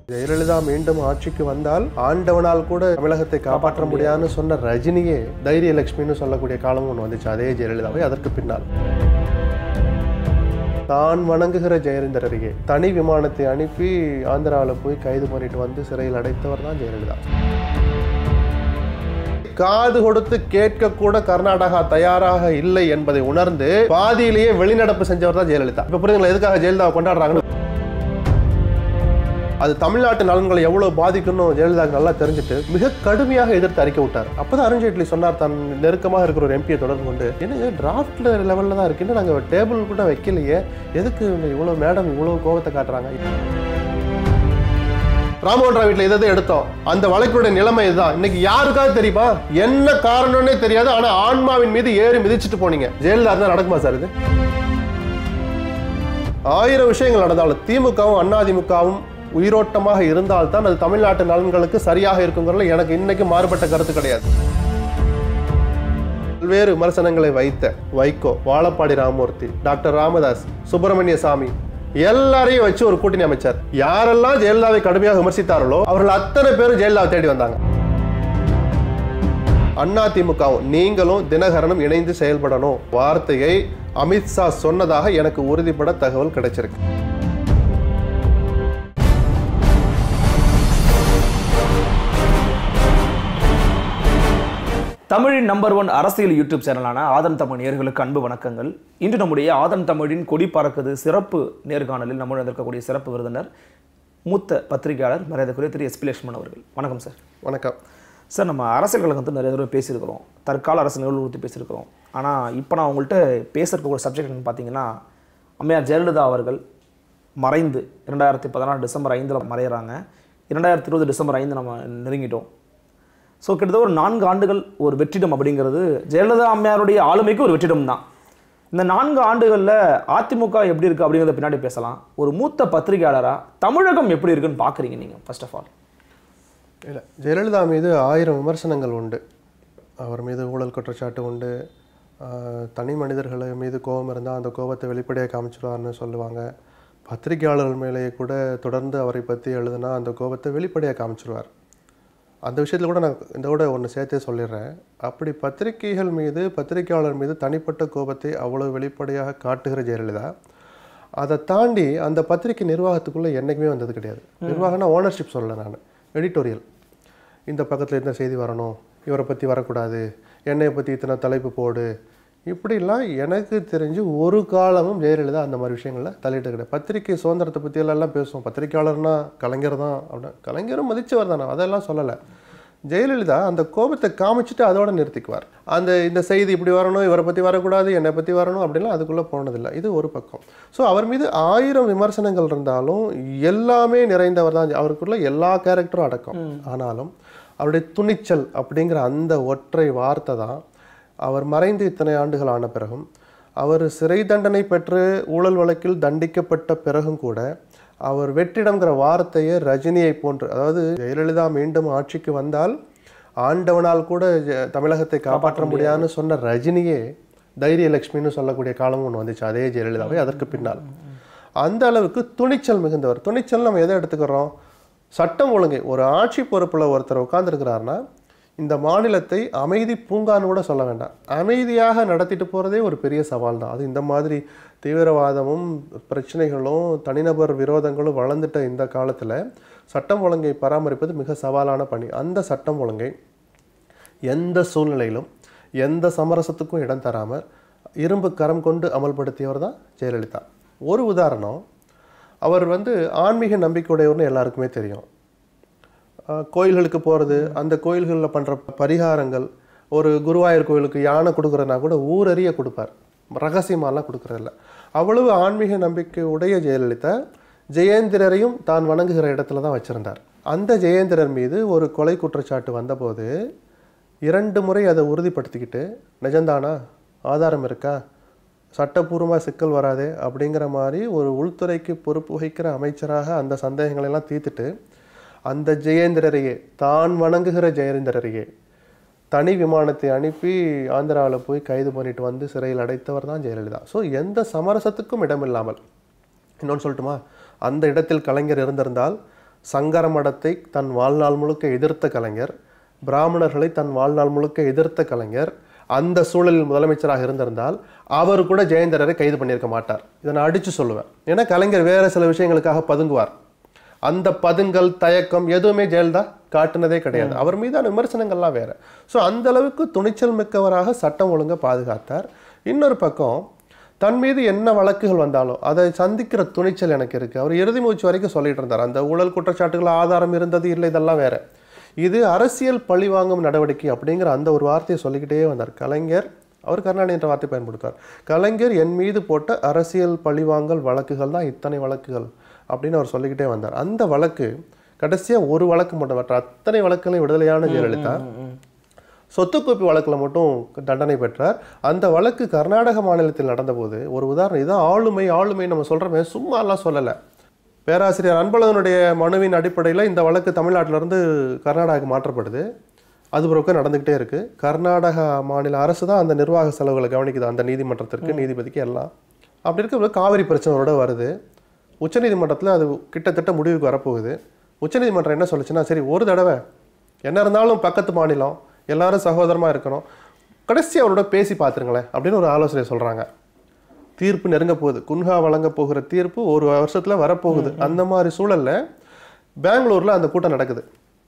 ஜெயலலிதா மீண்டும் ஆட்சிக்கு வந்தால் ஆண்டவனால் கூட தமிழகத்தை காப்பாற்ற முடியாதுன்னு சொன்ன ரஜினியே தைரிய லட்சுமின்னு சொல்லக்கூடிய காலம் ஒன்று வந்துச்சு அதே ஜெயலலிதாவை அதற்கு பின்னால் தான் வணங்குகிற ஜெயலலிதரருகே தனி விமானத்தை அனுப்பி ஆந்திராவில் போய் கைது பண்ணிட்டு வந்து சிறையில் அடைத்தவர் தான் ஜெயலலிதா காது கொடுத்து கேட்க கூட கர்நாடகா தயாராக இல்லை என்பதை உணர்ந்து பாதியிலேயே வெளிநடப்பு செஞ்சவர் தான் ஜெயலலிதா இப்ப புரியுதுங்களா எதுக்காக ஜெயலலிதா கொண்டாடுறாங்கன்னு அது தமிழ்நாட்டு நலன்களை எவ்வளவு பாதிக்கும்னு ஜெயலலிதா நல்லா தெரிஞ்சுட்டு மிக கடுமையாக எதிர்த்து அறிக்கை விட்டார் அப்பதான் அருண்ஜேட்லி சொன்னார் தன் நெருக்கமாக இருக்கிற ஒரு எம்பியை தொடர்பு கொண்டு என்ன டிராஃப்ட்ல லெவல்ல தான் இருக்கு இன்னும் நாங்க டேபிள் கூட வைக்கலையே எதுக்கு இவங்க இவ்வளவு மேடம் இவ்வளவு கோபத்தை காட்டுறாங்க ராமோகன் ராவ் வீட்டில் இதை எடுத்தோம் அந்த வழக்குடைய நிலைமை இதுதான் இன்னைக்கு யாருக்காவது தெரியுமா என்ன காரணம்னே தெரியாது ஆனா ஆன்மாவின் மீது ஏறி மிதிச்சிட்டு போனீங்க ஜெயலலிதா இருந்தா நடக்குமா சார் இது ஆயிரம் விஷயங்கள் நடந்தாலும் திமுகவும் அதிமுகவும் உயிரோட்டமாக இருந்தால்தான் அது தமிழ்நாட்டு நலன்களுக்கு சரியாக இருக்குங்கிறதுல எனக்கு இன்னைக்கு மாறுபட்ட கருத்து கிடையாது பல்வேறு விமர்சனங்களை வைத்த வைகோ வாழப்பாடி ராமமூர்த்தி டாக்டர் ராமதாஸ் சுப்பிரமணிய சாமி எல்லாரையும் வச்சு ஒரு கூட்டணி அமைச்சார் யாரெல்லாம் ஜெயலலிதாவை கடுமையாக விமர்சித்தார்களோ அவர்கள் அத்தனை பேரும் ஜெயலலிதாவை தேடி வந்தாங்க அண்ணா திமுகவும் நீங்களும் தினகரனும் இணைந்து செயல்படணும் வார்த்தையை அமித்ஷா சொன்னதாக எனக்கு உறுதிப்பட தகவல் கிடைச்சிருக்கு தமிழின் நம்பர் ஒன் அரசியல் யூடியூப் சேனலான ஆதன் தமிழ் நேர்களுக்கு அன்பு வணக்கங்கள் இன்று நம்முடைய ஆதன் தமிழின் கொடி பறக்குது சிறப்பு நேர்காணலில் நம்முடன் இருக்கக்கூடிய சிறப்பு விருந்தினர் மூத்த பத்திரிகையாளர் மரியாதைக்குரிய திரு எஸ்பி லட்சுமணன் அவர்கள் வணக்கம் சார் வணக்கம் சார் நம்ம அரசியல் கழகத்தை நிறைய தடவை பேசியிருக்கிறோம் தற்கால அரசு நிகழ்வு குறித்து பேசியிருக்கிறோம் ஆனால் இப்போ நான் உங்கள்கிட்ட பேசுறதுக்கு சப்ஜெக்ட் என்னன்னு பார்த்தீங்கன்னா அம்மையார் ஜெயலலிதா அவர்கள் மறைந்து இரண்டாயிரத்தி பதினாறு டிசம்பர் ஐந்தில் மறையிறாங்க இரண்டாயிரத்தி இருபது டிசம்பர் ஐந்து நம்ம நெருங்கிட்டோம் ஸோ கிட்டத்தட்ட ஒரு நான்கு ஆண்டுகள் ஒரு வெற்றிடம் அப்படிங்கிறது ஜெயலலிதா அம்மையாருடைய ஆளுமைக்கு ஒரு வெற்றிடம் தான் இந்த நான்கு ஆண்டுகளில் அதிமுக எப்படி இருக்குது அப்படிங்கிறத பின்னாடி பேசலாம் ஒரு மூத்த பத்திரிகையாளராக தமிழகம் எப்படி இருக்குன்னு பார்க்குறீங்க நீங்கள் ஃபர்ஸ்ட் ஆஃப் ஆல் இல்லை ஜெயலலிதா மீது ஆயிரம் விமர்சனங்கள் உண்டு அவர் மீது ஊழல் குற்றச்சாட்டு உண்டு ஆஹ், தனி மனிதர்கள் மீது கோபம் இருந்தால் அந்த கோபத்தை வெளிப்படையாக காமிச்சிடுவார்னு சொல்லுவாங்க பத்திரிகையாளர்கள் மேலேயே கூட தொடர்ந்து அவரை பற்றி எழுதுனா அந்த கோபத்தை வெளிப்படையாக காமிச்சிடுவார் அந்த விஷயத்தில் கூட நான் இந்த கூட ஒன்று சேர்த்தே சொல்லிடுறேன் அப்படி பத்திரிகைகள் மீது பத்திரிகையாளர் மீது தனிப்பட்ட கோபத்தை அவ்வளவு வெளிப்படையாக காட்டுகிற ஜெயலலிதா அதை தாண்டி அந்த பத்திரிகை நிர்வாகத்துக்குள்ளே என்றைக்குமே வந்தது கிடையாது நிர்வாகம்னா ஓனர்ஷிப் சொல்லலை நான் எடிட்டோரியல் இந்த பக்கத்தில் இந்த செய்தி வரணும் இவரை பற்றி வரக்கூடாது என்னையை பற்றி இத்தனை தலைப்பு போடு இப்படிலாம் எனக்கு தெரிஞ்சு ஒரு காலமும் ஜெயலலிதா அந்த மாதிரி விஷயங்களில் தலையிட்டு கிடையாது பத்திரிகை சுதந்திரத்தை பற்றி எல்லாம் பேசுவோம் பத்திரிகையாளர்னா கலைஞர் தான் அப்படின்னு கலைஞரும் மதிச்சவர் தானே அதெல்லாம் சொல்லலை ஜெயலலிதா அந்த கோபத்தை காமிச்சிட்டு அதோட நிறுத்திக்குவார் அந்த இந்த செய்தி இப்படி வரணும் இவரை பற்றி வரக்கூடாது என்னை பற்றி வரணும் அப்படிலாம் அதுக்குள்ளே போனதில்லை இது ஒரு பக்கம் ஸோ அவர் மீது ஆயிரம் விமர்சனங்கள் இருந்தாலும் எல்லாமே நிறைந்தவர் தான் அவருக்குள்ள எல்லா கேரக்டரும் அடக்கம் ஆனாலும் அவருடைய துணிச்சல் அப்படிங்கிற அந்த ஒற்றை வார்த்தை தான் அவர் மறைந்து இத்தனை ஆண்டுகள் ஆன பிறகும் அவர் சிறை தண்டனை பெற்று ஊழல் வழக்கில் தண்டிக்கப்பட்ட பிறகும் கூட அவர் வெற்றிடம்ங்கிற வார்த்தையை ரஜினியை போன்று அதாவது ஜெயலலிதா மீண்டும் ஆட்சிக்கு வந்தால் ஆண்டவனால் கூட ஜெ- தமிழகத்தை காப்பாற்ற முடியாதுன்னு சொன்ன ரஜினியே தைரிய லட்சுமின்னு சொல்லக்கூடிய காலம் ஒன்று வந்துச்சு அதே ஜெயலலிதாவை அதற்கு பின்னால் அந்த அளவுக்கு துணிச்சல் மிகுந்தவர் துணிச்சல் நம்ம எதை எடுத்துக்கிறோம் சட்டம் ஒழுங்கை ஒரு ஆட்சி பொறுப்பில் ஒருத்தர் உட்கார்ந்துருக்கிறாருன்னா இந்த மாநிலத்தை அமைதி பூங்கான்னு கூட சொல்ல வேண்டாம் அமைதியாக நடத்திட்டு போகிறதே ஒரு பெரிய சவால் தான் அது இந்த மாதிரி தீவிரவாதமும் பிரச்சனைகளும் தனிநபர் விரோதங்களும் வளர்ந்துட்ட இந்த காலத்தில் சட்டம் ஒழுங்கை பராமரிப்பது மிக சவாலான பணி அந்த சட்டம் ஒழுங்கை எந்த சூழ்நிலையிலும் எந்த சமரசத்துக்கும் இடம் தராமல் இரும்பு கரம் கொண்டு அமல்படுத்தியவர் தான் ஜெயலலிதா ஒரு உதாரணம் அவர் வந்து ஆன்மீக நம்பிக்கையுடையவர்னு எல்லாருக்குமே தெரியும் அஹ் கோயில்களுக்கு போகிறது அந்த கோயில்களில் பண்ணுற பரிகாரங்கள் ஒரு குருவாயூர் கோயிலுக்கு யானை கொடுக்குறதுனா கூட ஊரறிய கொடுப்பார் ரகசியமாலாம் கொடுக்குறதில்ல அவ்வளவு ஆன்மீக நம்பிக்கை உடைய ஜெயலலிதா ஜெயேந்திரரையும் தான் வணங்குகிற இடத்துல தான் வச்சுருந்தார் அந்த ஜெயேந்திரர் மீது ஒரு கொலை குற்றச்சாட்டு வந்தபோது இரண்டு முறை அதை உறுதிப்படுத்திக்கிட்டு நிஜந்தானா ஆதாரம் இருக்கா சட்டப்பூர்வமாக சிக்கல் வராதே அப்படிங்கிற மாதிரி ஒரு உள்துறைக்கு பொறுப்பு வகிக்கிற அமைச்சராக அந்த சந்தேகங்களை எல்லாம் தீர்த்துட்டு அந்த ஜெயேந்திரரையே தான் வணங்குகிற ஜெயேந்திரரையே தனி விமானத்தை அனுப்பி ஆந்திராவில் போய் கைது பண்ணிட்டு வந்து சிறையில் அடைத்தவர் தான் ஜெயலலிதா ஸோ எந்த சமரசத்துக்கும் இடமில்லாமல் இன்னொன்று சொல்லட்டுமா அந்த இடத்தில் கலைஞர் இருந்திருந்தால் சங்கர மடத்தை தன் வாழ்நாள் முழுக்க எதிர்த்த கலைஞர் பிராமணர்களை தன் வாழ்நாள் முழுக்க எதிர்த்த கலைஞர் அந்த சூழலில் முதலமைச்சராக இருந்திருந்தால் அவர் கூட ஜெயந்தரரை கைது பண்ணியிருக்க மாட்டார் இதை நான் அடித்து சொல்லுவேன் ஏன்னா கலைஞர் வேறு சில விஷயங்களுக்காக பதுங்குவார் அந்த பதுங்கல் தயக்கம் எதுவுமே ஜெயலலிதா காட்டுனதே கிடையாது அவர் மீதான விமர்சனங்கள்லாம் வேற ஸோ அந்த அளவுக்கு துணிச்சல் மிக்கவராக சட்டம் ஒழுங்கை பாதுகாத்தார் இன்னொரு பக்கம் தன் மீது என்ன வழக்குகள் வந்தாலும் அதை சந்திக்கிற துணிச்சல் எனக்கு இருக்கு அவர் இறுதி மூச்சு வரைக்கும் சொல்லிட்டு இருந்தார் அந்த ஊழல் குற்றச்சாட்டுகள் ஆதாரம் இருந்தது இல்லை இதெல்லாம் வேற இது அரசியல் பழிவாங்கும் நடவடிக்கை அப்படிங்கிற அந்த ஒரு வார்த்தையை சொல்லிக்கிட்டே வந்தார் கலைஞர் அவர் கருணாநிதி என்ற வார்த்தை பயன்படுத்தார் கலைஞர் என் மீது போட்ட அரசியல் பழிவாங்கல் வழக்குகள் தான் இத்தனை வழக்குகள் அப்படின்னு அவர் சொல்லிக்கிட்டே வந்தார் அந்த வழக்கு கடைசியா ஒரு வழக்கு மட்டும் மற்ற அத்தனை வழக்குகளையும் விடுதலையான ஜெயலலிதா சொத்து குவிப்பு வழக்கில் மட்டும் தண்டனை பெற்றார் அந்த வழக்கு கர்நாடக மாநிலத்தில் நடந்தபோது ஒரு உதாரணம் இதான் ஆளுமை ஆளுமை நம்ம சொல்கிறோமே சும்மாலாம் சொல்லலை பேராசிரியர் அன்பழகனுடைய மனுவின் அடிப்படையில் இந்த வழக்கு தமிழ்நாட்டிலிருந்து கர்நாடகாவுக்கு மாற்றப்படுது அது பிறகு நடந்துக்கிட்டே இருக்கு கர்நாடக மாநில அரசு தான் அந்த நிர்வாக செலவுகளை கவனிக்குது அந்த நீதிமன்றத்திற்கு நீதிபதிக்கு எல்லாம் அப்படி இருக்க காவிரி பிரச்சனையோட வருது உச்சநீதிமன்றத்தில் அது கிட்டத்தட்ட முடிவுக்கு வரப்போகுது உச்சநீதிமன்றம் என்ன சொல்லுச்சுன்னா சரி ஒரு தடவை என்ன இருந்தாலும் பக்கத்து மாநிலம் எல்லாரும் சகோதரமாக இருக்கணும் கடைசி அவரோட பேசி பார்த்துருங்களேன் அப்படின்னு ஒரு ஆலோசனை சொல்கிறாங்க தீர்ப்பு நெருங்க போகுது குன்ஹா வழங்க போகிற தீர்ப்பு ஒரு வருஷத்தில் வரப்போகுது அந்த மாதிரி சூழல்ல பெங்களூரில் அந்த கூட்டம் நடக்குது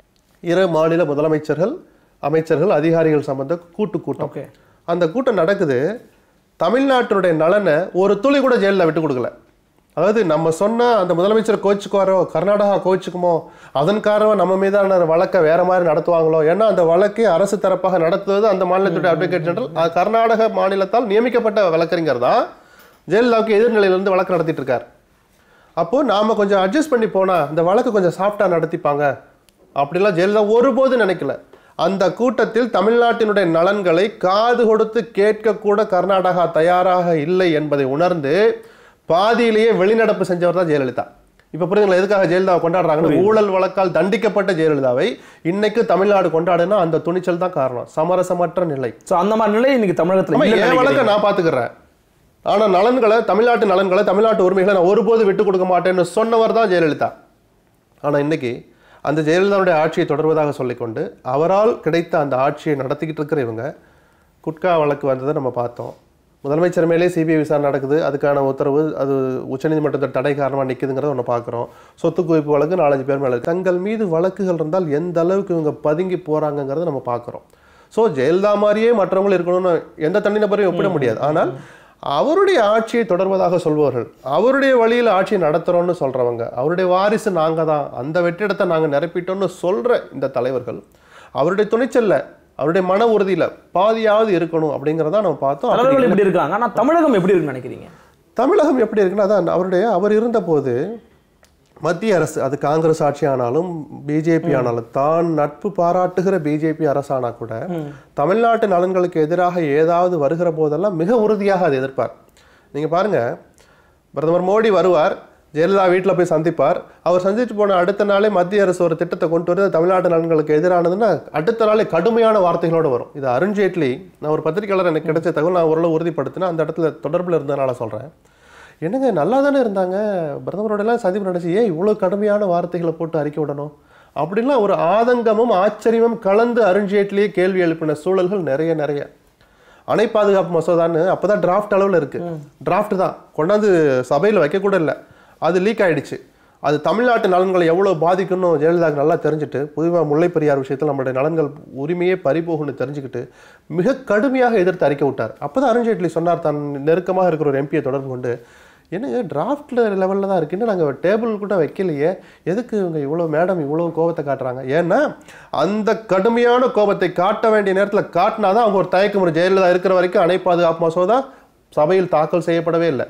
இரு மாநில முதலமைச்சர்கள் அமைச்சர்கள் அதிகாரிகள் சம்பந்த கூட்டு கூட்டம் ஓகே அந்த கூட்டம் நடக்குது தமிழ்நாட்டினுடைய நலனை ஒரு துளி கூட ஜெயலலிதா விட்டு கொடுக்கல அதாவது நம்ம சொன்னா அந்த முதலமைச்சர் கோச்சுக்குவாரோ கர்நாடகா கோச்சுக்குமோ அதன் காரணம் நம்ம மீதான வழக்கை வேற மாதிரி நடத்துவாங்களோ ஏன்னா அந்த வழக்கை அரசு தரப்பாக நடத்துவது அந்த மாநிலத்துடைய அட்வொகேட் ஜெனரல் அது கர்நாடக மாநிலத்தால் நியமிக்கப்பட்ட வழக்கறிஞர் தான் ஜெயலலிதாவுக்கு எதிர்நிலையிலிருந்து வழக்கு நடத்திட்டு இருக்கார் அப்போ நாம கொஞ்சம் அட்ஜஸ்ட் பண்ணி போனா இந்த வழக்கு கொஞ்சம் சாஃப்டா நடத்திப்பாங்க அப்படிலாம் ஜெயலலிதா ஒருபோதும் நினைக்கல அந்த கூட்டத்தில் தமிழ்நாட்டினுடைய நலன்களை காது கொடுத்து கேட்க கூட கர்நாடகா தயாராக இல்லை என்பதை உணர்ந்து பாதியிலேயே வெளிநடப்பு செஞ்சவர் தான் ஜெயலலிதா இப்ப புரியுதுங்களா எதுக்காக ஜெயலலிதாவை கொண்டாடுறாங்கன்னு ஊழல் வழக்கால் தண்டிக்கப்பட்ட ஜெயலலிதாவை இன்னைக்கு தமிழ்நாடு கொண்டாடுனா அந்த துணிச்சல் தான் காரணம் சமரசமற்ற நிலை ஸோ அந்த மாதிரி நிலை இன்னைக்கு தமிழகத்தில் ஆமா, இல்லைன்னு என் நினைக்கிறீங்க. வழக்க நான் பாத்துக்கிறேன் ஆனா நலன்களை தமிழ்நாட்டு நலன்களை தமிழ்நாட்டு உரிமைகளை நான் ஒருபோது விட்டு கொடுக்க மாட்டேன்னு சொன்னவர் தான் ஜெயலலிதா ஆனா இன்னைக்கு அந்த ஜெயலலிதாவுடைய ஆட்சியை தொடர்வதாக சொல்லிக்கொண்டு அவரால் கிடைத்த அந்த ஆட்சியை நடத்திக்கிட்டு இருக்கிற இவங்க குட்கா வழக்கு வந்ததை நம்ம பார்த்தோம் முதலமைச்சர் மேலே சிபிஐ விசாரணை நடக்குது அதுக்கான உத்தரவு அது உச்சநீதிமன்றத்தோட தடை காரணமாக நிற்குதுங்கிறத ஒன்று பார்க்குறோம் சொத்து குவிப்பு வழக்கு நாலஞ்சு பேர் மேலே இருக்கு. தங்கள் மீது வழக்குகள் இருந்தால் எந்த அளவுக்கு இவங்க பதுங்கி போகிறாங்கங்கிறத நம்ம பார்க்குறோம் ஸோ ஜெயலலிதா மாதிரியே மற்றவங்களும் இருக்கணும்னு எந்த தனிநபரையும் ஒப்பிட முடியாது ஆனால் அவருடைய ஆட்சியை தொடர்வதாக சொல்பவர்கள் அவருடைய வழியில் ஆட்சியை நடத்துகிறோம்னு சொல்கிறவங்க அவருடைய வாரிசு நாங்கள் தான் அந்த வெற்றிடத்தை நாங்கள் நிரப்பிட்டோம்னு சொல்கிற இந்த தலைவர்கள் அவருடைய துணிச்சல்ல அவருடைய மன உறுதியில பாதியாவது இருக்கணும் அப்படிங்கிறத நம்ம பார்த்தோம் அப்படி தலைவர்கள் எப்படி இருக்காங்க ஆனா தமிழகம் எப்படி இருக்குன்னு நினைக்கிறீங்க தமிழகம் எப்படி இருக்குன்னா அதான் அவருடைய அவர் இருந்தபோது மத்திய அரசு அது காங்கிரஸ் ஆட்சி ஆனாலும் பிஜேபி ஆனாலும் தான் நட்பு பாராட்டுகிற பிஜேபி அரசானா கூட தமிழ்நாட்டு நலன்களுக்கு எதிராக ஏதாவது வருகிற போதெல்லாம் மிக உறுதியாக அதை எதிர்ப்பார் நீங்க பாருங்க பிரதமர் மோடி வருவார் ஜெயலலிதா வீட்டில் போய் சந்திப்பார் அவர் சந்திச்சு போன அடுத்த நாளே மத்திய அரசு ஒரு திட்டத்தை கொண்டு வருது தமிழ்நாட்டு நலன்களுக்கு எதிரானதுன்னா அடுத்த நாளே கடுமையான வார்த்தைகளோடு வரும் இது அருண்ஜேட்லி நான் ஒரு பத்திரிகையாளர் எனக்கு கிடைச்ச தகவல் நான் ஓரளவு உறுதிப்படுத்தினேன் அந்த இடத்துல தொடர்பில் இருந்ததுனால சொல்கிறேன் என்னங்க நல்லா தானே இருந்தாங்க பிரதமரோட எல்லாம் சந்திப்பு நடந்துச்சு ஏன் இவ்வளோ கடுமையான வார்த்தைகளை போட்டு அறிக்கை விடணும் அப்படின்லாம் ஒரு ஆதங்கமும் ஆச்சரியமும் கலந்து அருண்ஜேட்லியே கேள்வி எழுப்பின சூழல்கள் நிறைய நிறைய அணை பாதுகாப்பு மசோதான்னு அப்பதான் டிராஃப்ட் அளவில் இருக்கு டிராஃப்ட் தான் கொண்டாந்து சபையில் வைக்க கூட இல்லை அது லீக் ஆயிடுச்சு அது தமிழ்நாட்டு நலன்களை எவ்வளோ பாதிக்கும்னு ஜெயலலிதாவுக்கு நல்லா தெரிஞ்சுட்டு பொதுவாக முல்லைப் பெரியார் விஷயத்தில் நம்மளுடைய நலன்கள் உரிமையே பறிபோகும்னு தெரிஞ்சுக்கிட்டு மிக கடுமையாக எதிர்த்து அறிக்கை விட்டார் அப்பதான் அருண்ஜேட்லி சொன்னார் தன் நெருக்கமாக இருக்கிற ஒரு எம்பியை தொடர்பு கொண்டு என்னங்க டிராஃப்ட்ல லெவலில் தான் இருக்குன்னு நாங்கள் டேபிள் கூட வைக்கலையே எதுக்கு இவங்க இவ்வளோ மேடம் இவ்வளோ கோபத்தை காட்டுறாங்க ஏன்னா அந்த கடுமையான கோபத்தை காட்ட வேண்டிய நேரத்தில் காட்டினா தான் அவங்க ஒரு தயக்கம் ஒரு ஜெயலலிதா இருக்கிற வரைக்கும் அணை பாதுகாப்பு மசோதா சபையில் தாக்கல் செய்யப்படவே இல்லை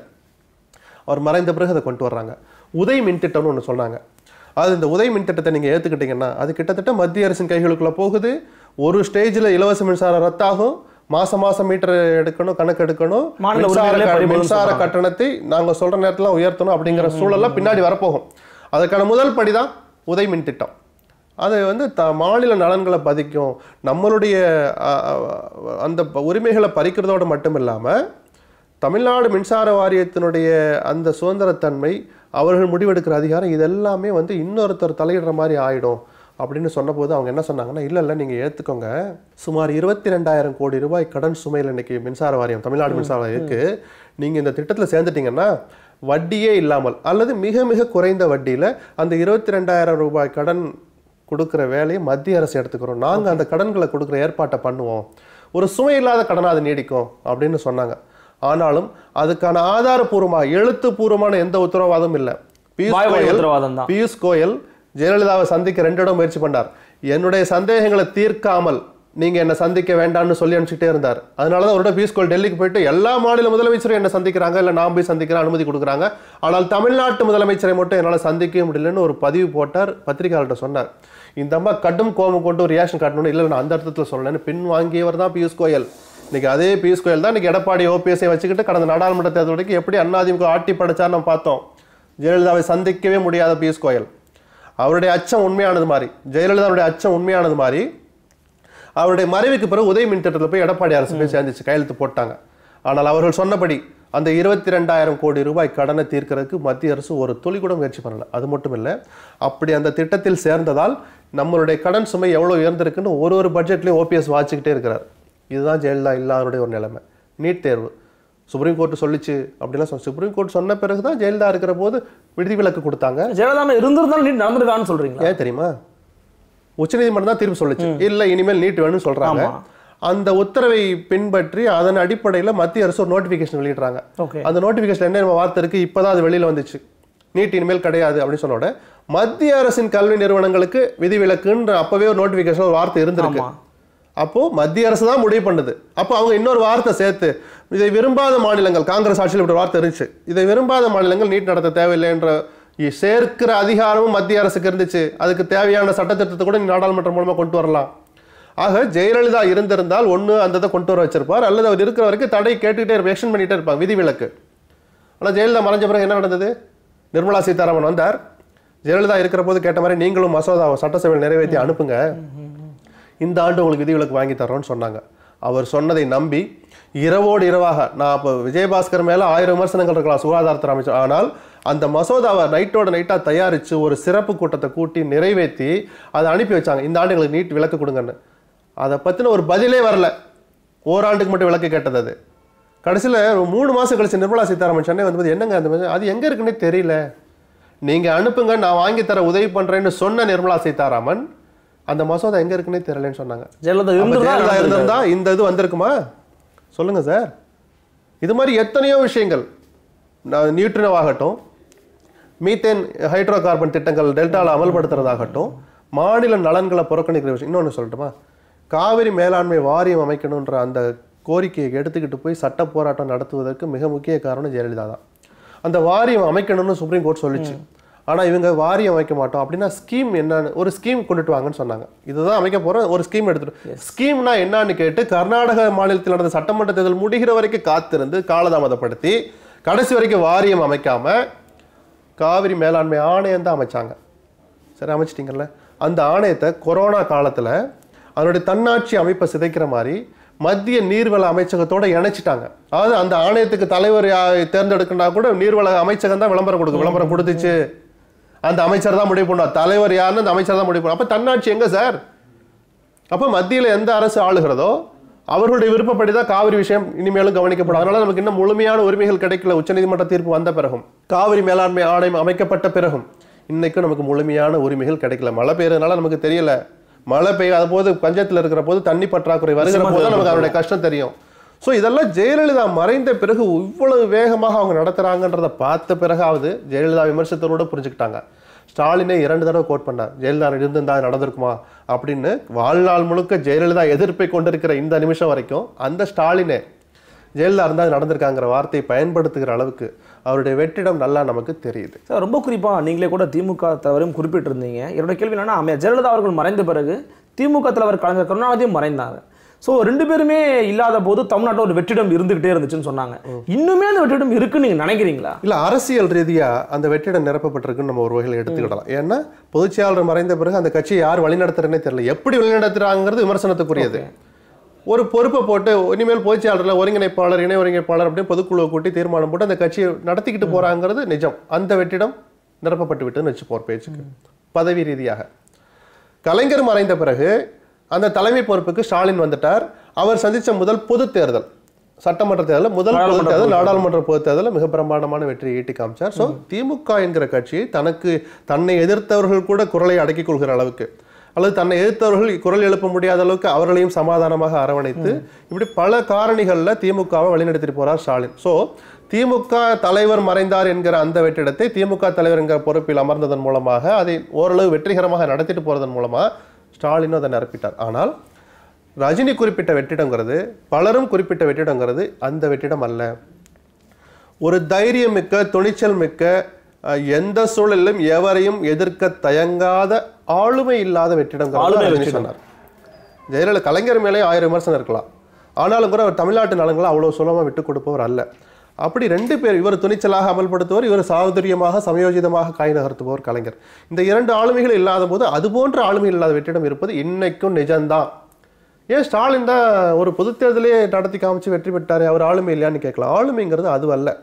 அவர் மறைந்த பிறகு அதை கொண்டு வர்றாங்க உதய் மின் திட்டம்னு ஒன்று சொன்னாங்க அது இந்த உதய் மின் திட்டத்தை நீங்கள் ஏற்றுக்கிட்டீங்கன்னா அது கிட்டத்தட்ட மத்திய அரசின் கைகளுக்குள்ள போகுது ஒரு ஸ்டேஜில் இலவச மின்சாரம் ரத்தாகும் மாசம் மாசம் மீட்டர் எடுக்கணும் கணக்கு எடுக்கணும் மாநில மின்சார உரிமைகளே க- பறிபோகும்னு மின்சார சொல்றாங்க. கட்டணத்தை நாங்கள் சொல்ற நேரத்தில் உயர்த்தணும் அப்படிங்கிற சூழல்லாம் பின்னாடி வரப்போகும் அதுக்கான முதல் படி தான் உதய் மின் திட்டம் அது வந்து த மாநில நலன்களை பாதிக்கும் நம்மளுடைய அ, அ, அந்த ப- உரிமைகளை பறிக்கிறதோடு மட்டும் இல்லாமல் தமிழ்நாடு மின்சார வாரியத்தினுடைய அந்த சுதந்திரத்தன்மை அவர்கள் முடிவெடுக்கிற அதிகாரம் இதெல்லாமே வந்து இன்னொருத்தர் தலையிடுற மாதிரி ஆயிடும் அப்படின்னு சொன்னபோது அவங்க என்ன சொன்னாங்கன்னா இல்லை இல்லை நீங்கள் ஏற்றுக்கோங்க சுமார் இருபத்தி ரெண்டாயிரம் கோடி ரூபாய் கடன் சுமையில் இன்னைக்கு மின்சார வாரியம் தமிழ்நாடு மின்சார வாரியம் இருக்கு நீங்கள் இந்த திட்டத்தில் சேர்ந்துட்டீங்கன்னா வட்டியே இல்லாமல் அல்லது மிக மிக குறைந்த வட்டியில் அந்த இருபத்தி ரெண்டாயிரம் ரூபாய் கடன் கொடுக்குற வேலையை மத்திய அரசு எடுத்துக்கிறோம் நாங்கள் அந்த கடன்களை கொடுக்குற ஏற்பாட்டை பண்ணுவோம் ஒரு சுமை இல்லாத கடனாக அது நீடிக்கும் அப்படின்னு சொன்னாங்க ஆனாலும் அதுக்கான ஆதாரபூர்வமாக எழுத்துப்பூர்வமான எந்த உத்தரவாதமும் இல்லை பியூஷ் வாய் வழி கோயல் உத்தரவாதம் தான் பியூஷ் கோயல் ஜெயலலிதாவை சந்திக்க ரெண்டு இடம் முயற்சி பண்ணார் என்னுடைய சந்தேகங்களை தீர்க்காமல் நீங்க என்ன சந்திக்க வேண்டாம்னு சொல்லி அனுப்பிச்சிட்டே இருந்தார் அதனால தான் அவரோட பியூஷ் கோயல் டெல்லிக்கு போயிட்டு எல்லா மாநில முதலமைச்சரும் என்ன சந்திக்கிறாங்க இல்லை நான் போய் சந்திக்கிற அனுமதி கொடுக்குறாங்க ஆனால் தமிழ்நாட்டு முதலமைச்சரை மட்டும் என்னால் சந்திக்கவே முடியலன்னு ஒரு பதிவு போட்டார் பத்திரிகையாளர்கிட்ட சொன்னார் இந்த அம்மா கடும் கோபம் கொண்டு ஒரு ரியாக்ஷன் காட்டணும் இல்லை நான் அந்த அர்த்தத்தில் சொல்லலைன்னு பின் வாங்கியவர் தான் பியூஷ் கோயல் இன்னைக்கு அதே பியூஷ் கோயல் தான் இன்னைக்கு எடப்பாடி ஓபிஎஸ்ஐ வச்சுக்கிட்டு கடந்த நாடாளுமன்ற தேர்தல் வரைக்கும் எப்படி அதிமுக ஆட்டி படைச்சார் நம்ம பார்த்தோம் ஜெயலலிதாவை சந்திக்கவே முடியாத பியூஷ் கோயல் அவருடைய அச்சம் உண்மையானது மாதிரி ஜெயலலிதாவுடைய அச்சம் உண்மையானது மாதிரி அவருடைய மறைவுக்கு பிறகு உதய மின் திட்டத்தில் போய் எடப்பாடி அரசு போய் சேர்ந்துச்சு கையெழுத்து போட்டாங்க ஆனால் அவர்கள் சொன்னபடி அந்த இருபத்தி ரெண்டாயிரம் கோடி ரூபாய் கடனை தீர்க்கிறதுக்கு மத்திய அரசு ஒரு துளி கூட முயற்சி பண்ணல அது மட்டும் இல்லை அப்படி அந்த திட்டத்தில் சேர்ந்ததால் நம்மளுடைய கடன் சுமை எவ்வளோ உயர்ந்திருக்குன்னு ஒரு ஒரு பட்ஜெட்லையும் ஓபிஎஸ் வாச்சிக்கிட்டே இருக்கிறார் இதுதான் ஜெயலலிதா இல்லாதவருடைய ஒரு நிலைமை நீட் தேர்வு சுப்ரீம் கோர்ட் சொல்லிச்சு அப்படிலாம் சொன்ன சுப்ரீம் கோர்ட் சொன்ன பிறகு தான் ஜெயலலிதா இருக்கிற போது விடுதி விலக்கு கொடுத்தாங்க ஜெயலலிதா இருந்திருந்தாலும் நீட் நடந்திருக்கான்னு சொல்றீங்களா ஏன் தெரியுமா உச்சநீதிமன்றம் தான் தீர்ப்பு சொல்லுச்சு இல்ல இனிமேல் நீட் வேணும்னு சொல்றாங்க ஆமா. அந்த உத்தரவை பின்பற்றி அதன் அடிப்படையில் மத்திய அரசு ஒரு நோட்டிஃபிகேஷன் வெளியிடுறாங்க ஓகே அந்த நோட்டிஃபிகேஷன் என்ன வார்த்தை இருக்கு இப்பதான் அது வெளியில வந்துச்சு நீட் இனிமேல் கிடையாது அப்படின்னு சொன்ன உடனே மத்திய அரசின் கல்வி நிறுவனங்களுக்கு விதிவிலக்குன்ற அப்பவே ஒரு நோட்டிஃபிகேஷன் ஒரு வார்த்தை இருந்திருக்கு ஆமா. அப்போ மத்திய அரசு தான் முடிவு பண்ணுது அப்போ அவங்க இன்னொரு வார்த்தை சேர்த்து இதை விரும்பாத மாநிலங்கள் காங்கிரஸ் ஆட்சியில் இப்படி ஒரு வார்த்தை இருந்துச்சு இதை விரும்பாத மாநிலங்கள் நீட் நடத்த தேவையில்லைன்ற இ- சேர்க்கிற அதிகாரமும் மத்திய அரசுக்கு இருந்துச்சு அதுக்கு தேவையான சட்டத்திட்டத்தை கூட நீ நாடாளுமன்றம் மூலமா கொண்டு வரலாம் ஆக ஜெயலலிதா இருந்திருந்தால் ஒண்ணு அந்த இதை கொண்டு வர வச்சிருப்பார் அல்லது அவர் இருக்கிற வரைக்கும் தடை கேட்டுக்கிட்டே இருப்பார் எக்ஷன் பண்ணிட்டே இருப்பாங்க விதிவிலக்கு ஆனா ஜெயலலிதா மறைஞ்ச பிறகு என்ன நடந்தது நிர்மலா சீதாராமன் வந்தார் ஜெயலலிதா இருக்கிற போது கேட்ட மாதிரி நீங்களும் மசோதாவை சட்டசபையில் நிறைவேற்றி அனுப்புங்க இந்த ஆண்டு உங்களுக்கு விதிவிலக்கு வாங்கி தரோன்னு சொன்னாங்க அவர் சொன்னதை நம்பி இரவோடு இரவாக நான் இப்போ விஜயபாஸ்கர் மேல ஆயிரம் விமர்சனங்கள் இருக்கலாம் சுகாதாரத்துறை அமைச்சர் ஆனால் அந்த மசோதாவை நைட்டோட நைட்டா தயாரிச்சு ஒரு சிறப்பு கூட்டத்தை கூட்டி நிறைவேற்றி அதை அனுப்பி வச்சாங்க இந்த ஆண்டு எங்களுக்கு நீட் விலக்கு கொடுங்கன்னு அதை பத்தின ஒரு பதிலே வரல ஓராண்டுக்கு மட்டும் விலக்கு கேட்டது அது கடைசியில் ஒரு மூணு மாசம் கழிச்சு நிர்மலா சீதாராமன் சென்னை வந்து என்னங்க அந்த மாதிரி அது எங்க இருக்குன்னே தெரியல நீங்க அனுப்புங்க நான் வாங்கி தர உதவி பண்றேன்னு சொன்ன நிர்மலா சீதாராமன் அந்த மசோதா எங்க இருக்குன்னே தெரியலன்னு சொன்னாங்க ஜெயலலிதா அப்ப இருந்திருந்தா ஜெயலலிதா நடந்திருக்காது. இருந்திருந்தா இந்த இது வந்திருக்குமா சொல்லுங்க சார் இது மாதிரி எத்தனையோ விஷயங்கள் நான் நியூட்ரினோ ஆகட்டும் மீத்தேன் ஹைட்ரோ கார்பன் திட்டங்கள் டெல்டாவில் அமல்படுத்துறதாகட்டும் மாநில நலன்களை புறக்கணிக்கிற விஷயம் இன்னொன்று சொல்லட்டுமா காவிரி மேலாண்மை வாரியம் அமைக்கணுன்ற அந்த கோரிக்கையை எடுத்துக்கிட்டு போய் சட்ட போராட்டம் நடத்துவதற்கு மிக முக்கிய காரணம் ஜெயலலிதா தான் அந்த வாரியம் அமைக்கணும்னு சுப்ரீம் கோர்ட் சொல்லிச்சு ஆனா இவங்க வாரியம் அமைக்க மாட்டோம் அப்படின்னா ஸ்கீம் என்னன்னு ஒரு ஸ்கீம் கொண்டுட்டு வாங்கன்னு சொன்னாங்க இதுதான் அமைக்க போறோம் ஒரு ஸ்கீம் எடுத்துட்டு ஸ்கீம்னா என்னன்னு கேட்டு கர்நாடக மாநிலத்தில் நடந்த சட்டமன்ற தேர்தல் முடிகிற வரைக்கும் காத்திருந்து காலதாமதப்படுத்தி கடைசி வரைக்கும் வாரியம் அமைக்காம காவிரி மேலாண்மை ஆணையம் தான் அமைச்சாங்க சரி அமைச்சிட்டிங்கல்ல அந்த ஆணையத்தை கொரோனா காலத்துல அதனுடைய தன்னாட்சி அமைப்பை சிதைக்கிற மாதிரி மத்திய நீர்வள அமைச்சகத்தோட இணைச்சிட்டாங்க அதாவது அந்த ஆணையத்துக்கு தலைவர் யா- தேர்ந்தெடுக்கணும்னா கூட நீர்வள அமைச்சகம் தான் விளம்பரம் கொடுக்கும் விளம்பரம் கொடுத்துச்சு அந்த அமைச்சர் தான் முடிவு பண்ணுவார் தலைவர் யாருன்னு அந்த அமைச்சர் தான் முடிவு பண்ணுவார் அப்ப தன்னாட்சி எங்க சார் அப்ப மத்தியில எந்த அரசு ஆளுகிறதோ அவர்களுடைய விருப்பப்படி தான் காவிரி விஷயம் இனிமேலும் கவனிக்கப்படும் அதனால நமக்கு இன்னும் முழுமையான உரிமைகள் கிடைக்கல உச்சநீதிமன்ற தீர்ப்பு வந்த பிறகும் காவிரி மேலாண்மை ஆணையம் அமைக்கப்பட்ட பிறகும் இன்னைக்கும் நமக்கு முழுமையான உரிமைகள் கிடைக்கல மழை பெய்யறதுனால நமக்கு தெரியல மழை பெய்யாத போது பஞ்சத்துல இருக்கிற போது தண்ணி பற்றாக்குறை வருகிற போது தான் நமக்கு அதனுடைய கஷ்டம் தெரியும் ஸோ இதெல்லாம் ஜெயலலிதா மறைந்த பிறகு இவ்வளவு வேகமாக அவங்க நடத்துறாங்கன்றத பார்த்த பிறகாவது ஜெயலலிதா விமர்சனத்தோட புரிஞ்சுக்கிட்டாங்க ஸ்டாலினே இரண்டு தடவை கோட் பண்ணார் ஜெயலலிதா இருந்திருந்தா நடந்திருக்குமா அப்படின்னு வாழ்நாள் முழுக்க ஜெயலலிதா எதிர்ப்பை கொண்டிருக்கிற இந்த நிமிஷம் வரைக்கும் அந்த ஸ்டாலினே ஜெயலலிதா இருந்தால் அது நடந்திருக்காங்கிற வார்த்தையை பயன்படுத்துகிற அளவுக்கு அவருடைய வெற்றிடம் நல்லா நமக்கு தெரியுது சார் ரொம்ப குறிப்பா நீங்களே கூட திமுக தலைவரையும் குறிப்பிட்டிருந்தீங்க என்னோட கேள்வி என்னன்னா அம்மையார் ஜெயலலிதா அவர்கள் மறைந்த பிறகு திமுக தலைவர் கலைஞர் கருணாநிதியும் மறைந்தாங்க ஸோ ரெண்டு பேருமே இல்லாத போது தமிழ்நாட்டில் ஒரு வெற்றிடம் இருந்துகிட்டே இருந்துச்சுன்னு சொன்னாங்க இன்னுமே அந்த வெற்றிடம் இருக்குன்னு நீங்க நினைக்கிறீங்களா இல்ல அரசியல் ரீதியா அந்த வெற்றிடம் நிரப்பப்பட்டிருக்குன்னு நம்ம ஒரு வகையில் எடுத்துக்கிடலாம் ஏன்னா பொதுச்செயலாளர் மறைந்த பிறகு அந்த கட்சியை யார் வழிநடத்துறேன்னே தெரியல எப்படி வழிநடத்துறாங்கிறது விமர்சனத்துக்குரியது ஒரு பொறுப்பை போட்டு இனிமேல் பொதுச்செயலாளர் ஒருங்கிணைப்பாளர் இணை ஒருங்கிணைப்பாளர் அப்படின்னு பொதுக்குழுவை கூட்டி தீர்மானம் போட்டு அந்த கட்சியை நடத்திக்கிட்டு போறாங்கிறது நிஜம் அந்த வெற்றிடம் நிரப்பப்பட்டு விட்டுன்னு வச்சுப்போம் பேச்சுக்கு பதவி ரீதியாக கலைஞர் மறைந்த பிறகு அந்த தலைமை பொறுப்புக்கு ஸ்டாலின் வந்துட்டார் அவர் சந்திச்ச முதல் பொது தேர்தல் சட்டமன்ற தேர்தல் முதல் பொது தேர்தல் நாடாளுமன்ற பொது தேர்தலில் மிக பிரமாண்டமான வெற்றியை ஈட்டி காமிச்சார் ஸோ திமுக என்கிற கட்சியை தனக்கு தன்னை எதிர்த்தவர்கள் கூட குரலை அடக்கிக் கொள்கிற அளவுக்கு அல்லது தன்னை எதிர்த்தவர்கள் குரல் எழுப்ப முடியாத அளவுக்கு அவர்களையும் சமாதானமாக அரவணைத்து இப்படி பல காரணிகளில் திமுகவை வழிநடத்திட்டு போறார் ஸ்டாலின் ஸோ திமுக தலைவர் மறைந்தார் என்கிற அந்த வெற்றிடத்தை திமுக தலைவர் என்கிற பொறுப்பில் அமர்ந்ததன் மூலமாக அதை ஓரளவு வெற்றிகரமாக நடத்திட்டு போறதன் மூலமா ஸ்டாலினும் அதை நிரப்பிட்டார் ஆனால் ரஜினி குறிப்பிட்ட வெற்றிடங்கிறது பலரும் குறிப்பிட்ட வெற்றிடங்கிறது அந்த வெற்றிடம் அல்ல ஒரு தைரியம் மிக்க துணிச்சல் மிக்க அஹ், எந்த சூழலிலும் எவரையும் எதிர்க்க தயங்காத ஆளுமை இல்லாத வெற்றிடம் ஆளுமை ரஜினி வெற்றிடம். சொன்னார் ஜெயலலிதா கலைஞர் மேலே ஆயிரம் விமர்சனம் இருக்கலாம் ஆனாலும் கூட அவர் தமிழ்நாட்டு நலன்களை அவ்வளோ சுலபமாக விட்டு கொடுப்பவர் அல்ல அப்படி ரெண்டு பேர் இவர் துணிச்சலாக அமல்படுத்துவர் இவர் சாதுரியமாக சமயோஜிதமாக காய் நகர்த்துபவர் கலைஞர் இந்த இரண்டு ஆளுமைகள் இல்லாத போது அது போன்ற ஆளுமை இல்லாத வெற்றிடம் இருப்பது இன்னைக்கும் நிஜம்தான் ஏன் ஸ்டாலின் தான் ஒரு பொதுத் தேர்தலே நடத்தி காமிச்சு வெற்றி பெற்றாரு அவர் ஆளுமை இல்லையான்னு கேட்கலாம் ஆளுமைங்கிறது அது அல்ல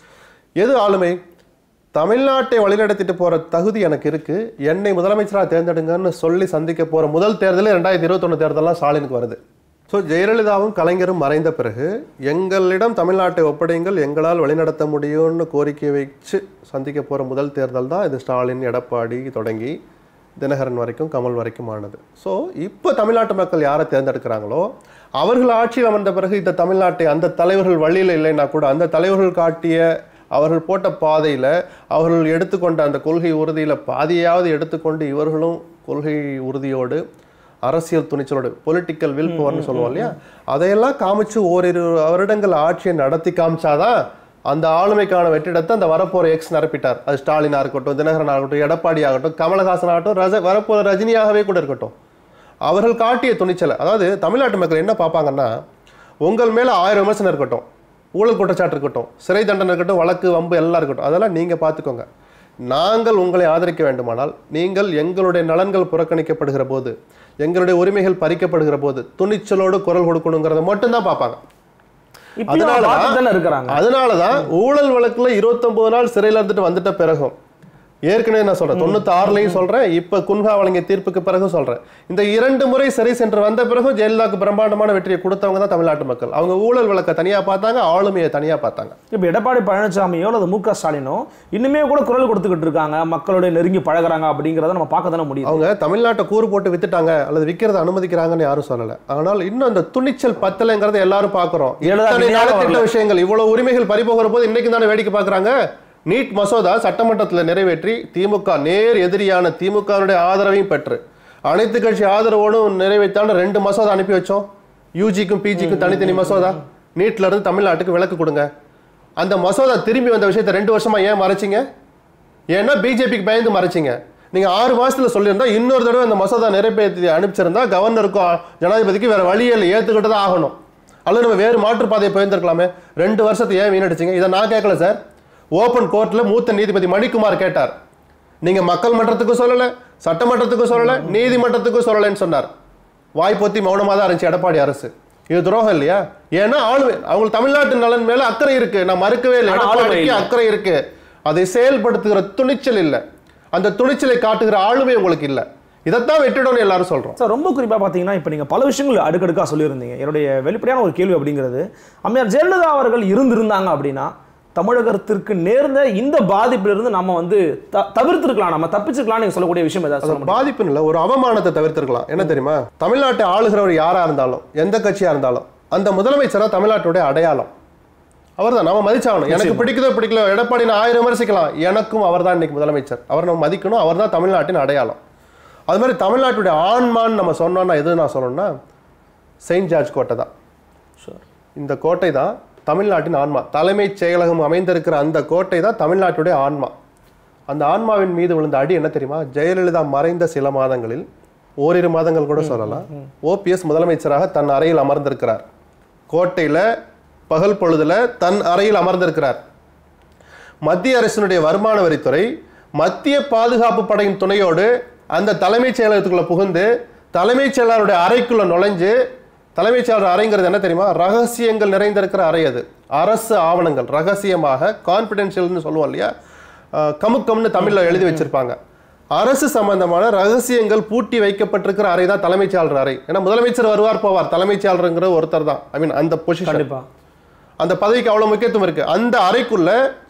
எது ஆளுமை தமிழ்நாட்டை வழிநடத்திட்டு போற தகுதி எனக்கு இருக்கு என்னை முதலமைச்சராக தேர்ந்தெடுங்கன்னு சொல்லி சந்திக்க போற முதல் தேர்தலே ரெண்டாயிரத்தி இருபத்தொன்னு தேர்தலாம் ஸ்டாலினுக்கு வருது ஸோ ஜெயலலிதாவும் கலைஞரும் மறைந்த பிறகு எங்களிடம் தமிழ்நாட்டை ஒப்படையுங்கள் எங்களால் வழிநடத்த முடியும்னு கோரிக்கை வச்சு சந்திக்க போற முதல் தேர்தல் தான் இது ஸ்டாலின் எடப்பாடி தொடங்கி தினகரன் வரைக்கும் கமல் வரைக்கும் ஆனது ஸோ இப்போ தமிழ்நாட்டு மக்கள் யாரை தேர்ந்தெடுக்கிறாங்களோ அவர்கள் ஆட்சியில் அமர்ந்த பிறகு இந்த தமிழ்நாட்டை அந்த தலைவர்கள் வழியில் இல்லைன்னா கூட அந்த தலைவர்கள் காட்டிய அவர்கள் போட்ட பாதையில் அவர்கள் எடுத்துக்கொண்ட அந்த கொள்கை உறுதியில் பாதியாவது எடுத்துக்கொண்டு இவர்களும் கொள்கை உறுதியோடு அரசியல் துணிச்சலோடு பொலிட்டிக்கல் வில் பவர்னு சொல்லுவோம் இல்லையா அதையெல்லாம் காமிச்சு ஓரிரு வருடங்கள் ஆட்சியை நடத்தி காமிச்சாதான் அந்த ஆளுமைக்கான வெற்றிடத்தை அந்த வரப்போற எக்ஸ் நிரப்பிட்டார் அது ஸ்டாலினா இருக்கட்டும் தினகரன் ஆகட்டும் எடப்பாடி ஆகட்டும் கமலஹாசன் ஆகட்டும் ரஜ வரப்போற ரஜினியாகவே கூட இருக்கட்டும் அவர்கள் காட்டிய துணிச்சலை அதாவது தமிழ்நாட்டு மக்கள் என்ன பார்ப்பாங்கன்னா உங்கள் மேல ஆயிரம் விமர்சனம் இருக்கட்டும் ஊழல் குற்றச்சாட்டு இருக்கட்டும் சிறை தண்டனை இருக்கட்டும் வழக்கு வம்பு எல்லாம் இருக்கட்டும் அதெல்லாம் நீங்க பார்த்துக்கோங்க நாங்கள் உங்களை ஆதரிக்க வேண்டுமானால் நீங்கள் எங்களுடைய நலன்கள் புறக்கணிக்கப்படுகிற போது எங்களுடைய உரிமைகள் பறிக்கப்படுகிற போது துணிச்சலோடு குரல் கொடுக்கணுங்கிறத மட்டும்தான் பார்ப்பாங்க இப்பயும் அதனாலதான் பார்த்துட்டு தானே இருக்கிறாங்க அதனாலதான் ஊழல் வழக்குல 29 நாள் சிறையில இருந்துட்டு வந்துட்ட பிறகும் ஏற்கனவே நான் சொல்றேன் தொண்ணூத்தி ஆறுலயும் சொல்றேன் இப்ப குன்ஹா வழங்கிய தீர்ப்புக்கு பிறகும் சொல்றேன் இந்த இரண்டு முறை சிறை சென்று வந்த பிறகும் ஜெயலலிதாவுக்கு பிரம்மாண்டமான வெற்றியை கொடுத்தவங்க தான் தமிழ்நாட்டு மக்கள் அவங்க ஊழல் வழக்கை தனியா பார்த்தாங்க ஆளுமையை தனியா பார்த்தாங்க இப்போ எடப்பாடி பழனிசாமியோ அல்லது மு க ஸ்டாலினோ இன்னுமே கூட குரல் கொடுத்துக்கிட்டு இருக்காங்க மக்களோட நெருங்கி பழகுறாங்க அப்படிங்கிறத நம்ம பார்க்க தானே முடியும் அவங்க தமிழ்நாட்டை கூறு போட்டு வித்துட்டாங்க அல்லது விற்கிறத அனுமதிக்கிறாங்கன்னு யாரும் சொல்லல ஆனால் இன்னும் அந்த துணிச்சல் பத்தலைங்கிறத எல்லாரும் பார்க்கிறோம் ஜெயலலிதா இத்தனை விஜயகாந்த் நாள் திட்ட வரல. விஷயங்கள் இவ்வளவு உரிமைகள் பறிபோகிற போது இன்னைக்கு தானே வேடிக்கை பார்க்கறாங்க நீட் மசோதா சட்டமன்றத்தில் நிறைவேற்றி திமுக நேர் எதிரியான திமுகவுடைய ஆதரவையும் பெற்று அனைத்து கட்சி ஆதரவோடும் நிறைவேற்றான ரெண்டு மசோதா அனுப்பி வச்சோம் யூஜிக்கும் பிஜிக்கும் தனித்தனி மசோதா நீட்ல இருந்து தமிழ்நாட்டுக்கு விலக்கு கொடுங்க அந்த மசோதா திரும்பி வந்த விஷயத்தை ரெண்டு வருஷமா ஏன் மறைச்சிங்க ஏன்னா பிஜேபிக்கு பயந்து மறைச்சிங்க நீங்க ஆறு மாசத்துல சொல்லியிருந்தா இன்னொரு தடவை அந்த மசோதா நிறைவேற்றி அனுப்பிச்சிருந்தா கவர்னருக்கும் ஜனாதிபதிக்கு வேற வழியே இல்லை ஏத்துக்கிட்டு தான் ஆகணும் அல்லது நம்ம வேறு மாற்றுப்பாதையை போயிருந்திருக்கலாமே ரெண்டு வருஷத்தை ஏன் வீணடிச்சிங்க இதை நான் கேட்கல சார் ஓப்பன் கோர்ட்ல மூத்த நீதிபதி மணிக்குமார் கேட்டார் நீங்க மக்கள் மன்றத்துக்கும் சொல்லல சட்டமன்றத்துக்கும் சொல்லல நீதிமன்றத்துக்கும் சொல்லலைன்னு சொன்னார் வாய் பொத்தி மௌனமா தான் இருந்துச்சு எடப்பாடி அரசு இது துரோகம் இல்லையா ஏன்னா ஆளுமை அவங்களுக்கு தமிழ்நாட்டு நலன் மேல அக்கறை இருக்கு நான் மறுக்கவே இல்லை ஆனா ஆளுமை எடப்பாடிக்கு இல்லை. அக்கறை இருக்கு அதை செயல்படுத்துகிற துணிச்சல் இல்லை அந்த துணிச்சலை காட்டுகிற ஆளுமை உங்களுக்கு இல்லை இதைத்தான் வெற்றிடம்னு எல்லாரும் சொல்றோம் சார் ரொம்ப குறிப்பாக பார்த்தீங்கன்னா இப்போ நீங்கள் பல விஷயங்கள் அடுக்கடுக்காக சொல்லியிருந்தீங்க என்னுடைய வெளிப்படையான ஒரு கேள்வி அப்படிங்கிறது அம்மையார் ஜெயலலிதா அவர்கள் இருந்திருந்தாங்க அப்படின்னா தமிழகத்திற்கு நேர்ந்த இந்த பாதிப்பிலிருந்து நம்ம வந்து த தவிர்த்திருக்கலாம் நம்ம தப்பிச்சிருக்கலாம்னு நீங்க சொல்லக்கூடிய விஷயம் ஏதாவது சொல்ல முடியுமா? பாதிப்புன்னு இல்லை ஒரு அவமானத்தை தவிர்த்திருக்கலாம் என்ன தெரியுமா தமிழ்நாட்டை ஆளுகிறவர் யாரா இருந்தாலும் எந்த கட்சியா இருந்தாலும் அந்த முதலமைச்சரா தமிழ்நாட்டுடைய அடையாளம் அவர்தான் நம்ம மதிச்சாகணும் எனக்கு பிடிக்குதோ பிடிக்கல எடப்பாடி நான் ஆயிரம் விமர்சிக்கலாம் எனக்கும் அவர்தான் இன்னைக்கு முதலமைச்சர் அவர் நம்ம மதிக்கணும் அவர்தான் தமிழ்நாட்டின் அடையாளம் அது மாதிரி தமிழ்நாட்டுடைய ஆன்மான்னு நம்ம சொன்னோம்னா எது நான் சொல்லணும்னா செயின்ட் ஜார்ஜ் கோட்டை தான் இந்த கோட்டை தான் தமிழ்நாட்டின் ஆன்மா தலைமைச் செயலகம் அமைந்திருக்கிற அந்த கோட்டை தான் தமிழ்நாட்டுடைய ஆன்மா அந்த ஆன்மாவின் மீது விழுந்த அடி என்ன தெரியுமா ஜெயலலிதா மறைந்த சில மாதங்களில் ஓரிரு மாதங்கள் கூட சொல்லலாம் ஓபிஎஸ் முதலமைச்சராக தன் அறையில் அமர்ந்திருக்கிறார் கோட்டையில பகல் பொழுதுல தன் அறையில் அமர்ந்திருக்கிறார் மத்திய அரசினுடைய வருமான வரித்துறை மத்திய பாதுகாப்பு படையின் துணையோடு அந்த தலைமைச் செயலகத்துக்குள்ள புகுந்து தலைமைச் செயலாளருடைய அறைக்குள்ள நுழைஞ்சு தலைமைச் செயலர் அறைங்கிறது என்ன தெரியுமா ரகசியங்கள் நிறைந்திருக்கிற அறை அது அரசு ஆவணங்கள் ரகசியமாக கான்ஃபிடென்ஷியல்னு சொல்லுவோம் இல்லையா அஹ், கமுக்கம்னு தமிழ்ல எழுதி வச்சிருப்பாங்க அரசு சம்பந்தமான ரகசியங்கள் பூட்டி வைக்கப்பட்டிருக்கிற அறை தான் தலைமைச் செயலர் அறை ஏன்னா முதலமைச்சர் வருவார் போவார் தலைமைச் செயலருங்கிற ஒருத்தர் தான் ஐ மீன் அந்த பொசிஷன் கண்டிப்பா அந்த பதவிக்கு அவ்வளவு முக்கியத்துவம் இருக்கு அந்த அறைக்குள்ள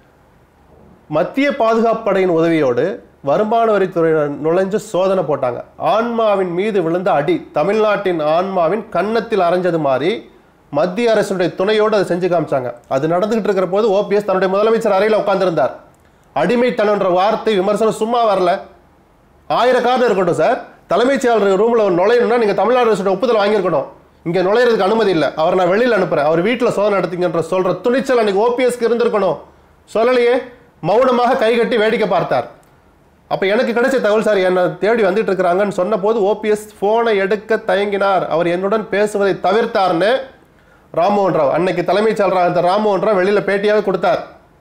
மத்திய பாதுகாப்பு படையின் உதவியோடு வருமான வரித்துறையினர் நுழைஞ்சு சோதனை போட்டாங்க ஆன்மாவின் மீது விழுந்த அடி தமிழ்நாட்டின் ஆன்மாவின் கன்னத்தில் அரைஞ்சது மாதிரி மத்திய அரசுடைய துணையோடு அதை செஞ்சு காமிச்சாங்க அது நடந்துகிட்டு இருக்கிற போது ஓபிஎஸ் தன்னுடைய முதலமைச்சர் அறையில் உட்கார்ந்திருந்தார் அடிமைத்தனம்ன்ற வார்த்தை விமர்சனம் சும்மா வரல ஆயிரம் காரணம் இருக்கட்டும் சார் தலைமைச் செயலர் ரூம்ல நுழையணும்னா நீங்க தமிழ்நாடு அரசோட ஒப்புதல் வாங்கியிருக்கணும் இங்க நுழையிறதுக்கு அனுமதி இல்லை அவர் நான் வெளியில அனுப்புறேன் அவர் வீட்டில் சோதனை நடத்திங்கன்ற சொல்ற துணிச்சல் அன்னைக்கு ஓபிஎஸ்க்கு இருந்திருக்கணும் சொல்லலையே மௌனமாக கைகட்டி வேடிக்கை பார்த்தார் அப்ப எனக்கு கிடைச்ச தகவல் சார் என்ன தேடி வந்துட்டு இருக்கிறாங்கன்னு சொன்ன போது ஓபிஎஸ் போனை எடுக்க தயங்கினார் அவர் என்னுடன் பேசுவதை தவிர்த்தார்னு ராம்மோகன் ராவ் அன்னைக்கு தலைமைச் செயலராக இருந்த ராம்மோகன் ராவ் வெளியில பேட்டியாவே கொடுத்தார்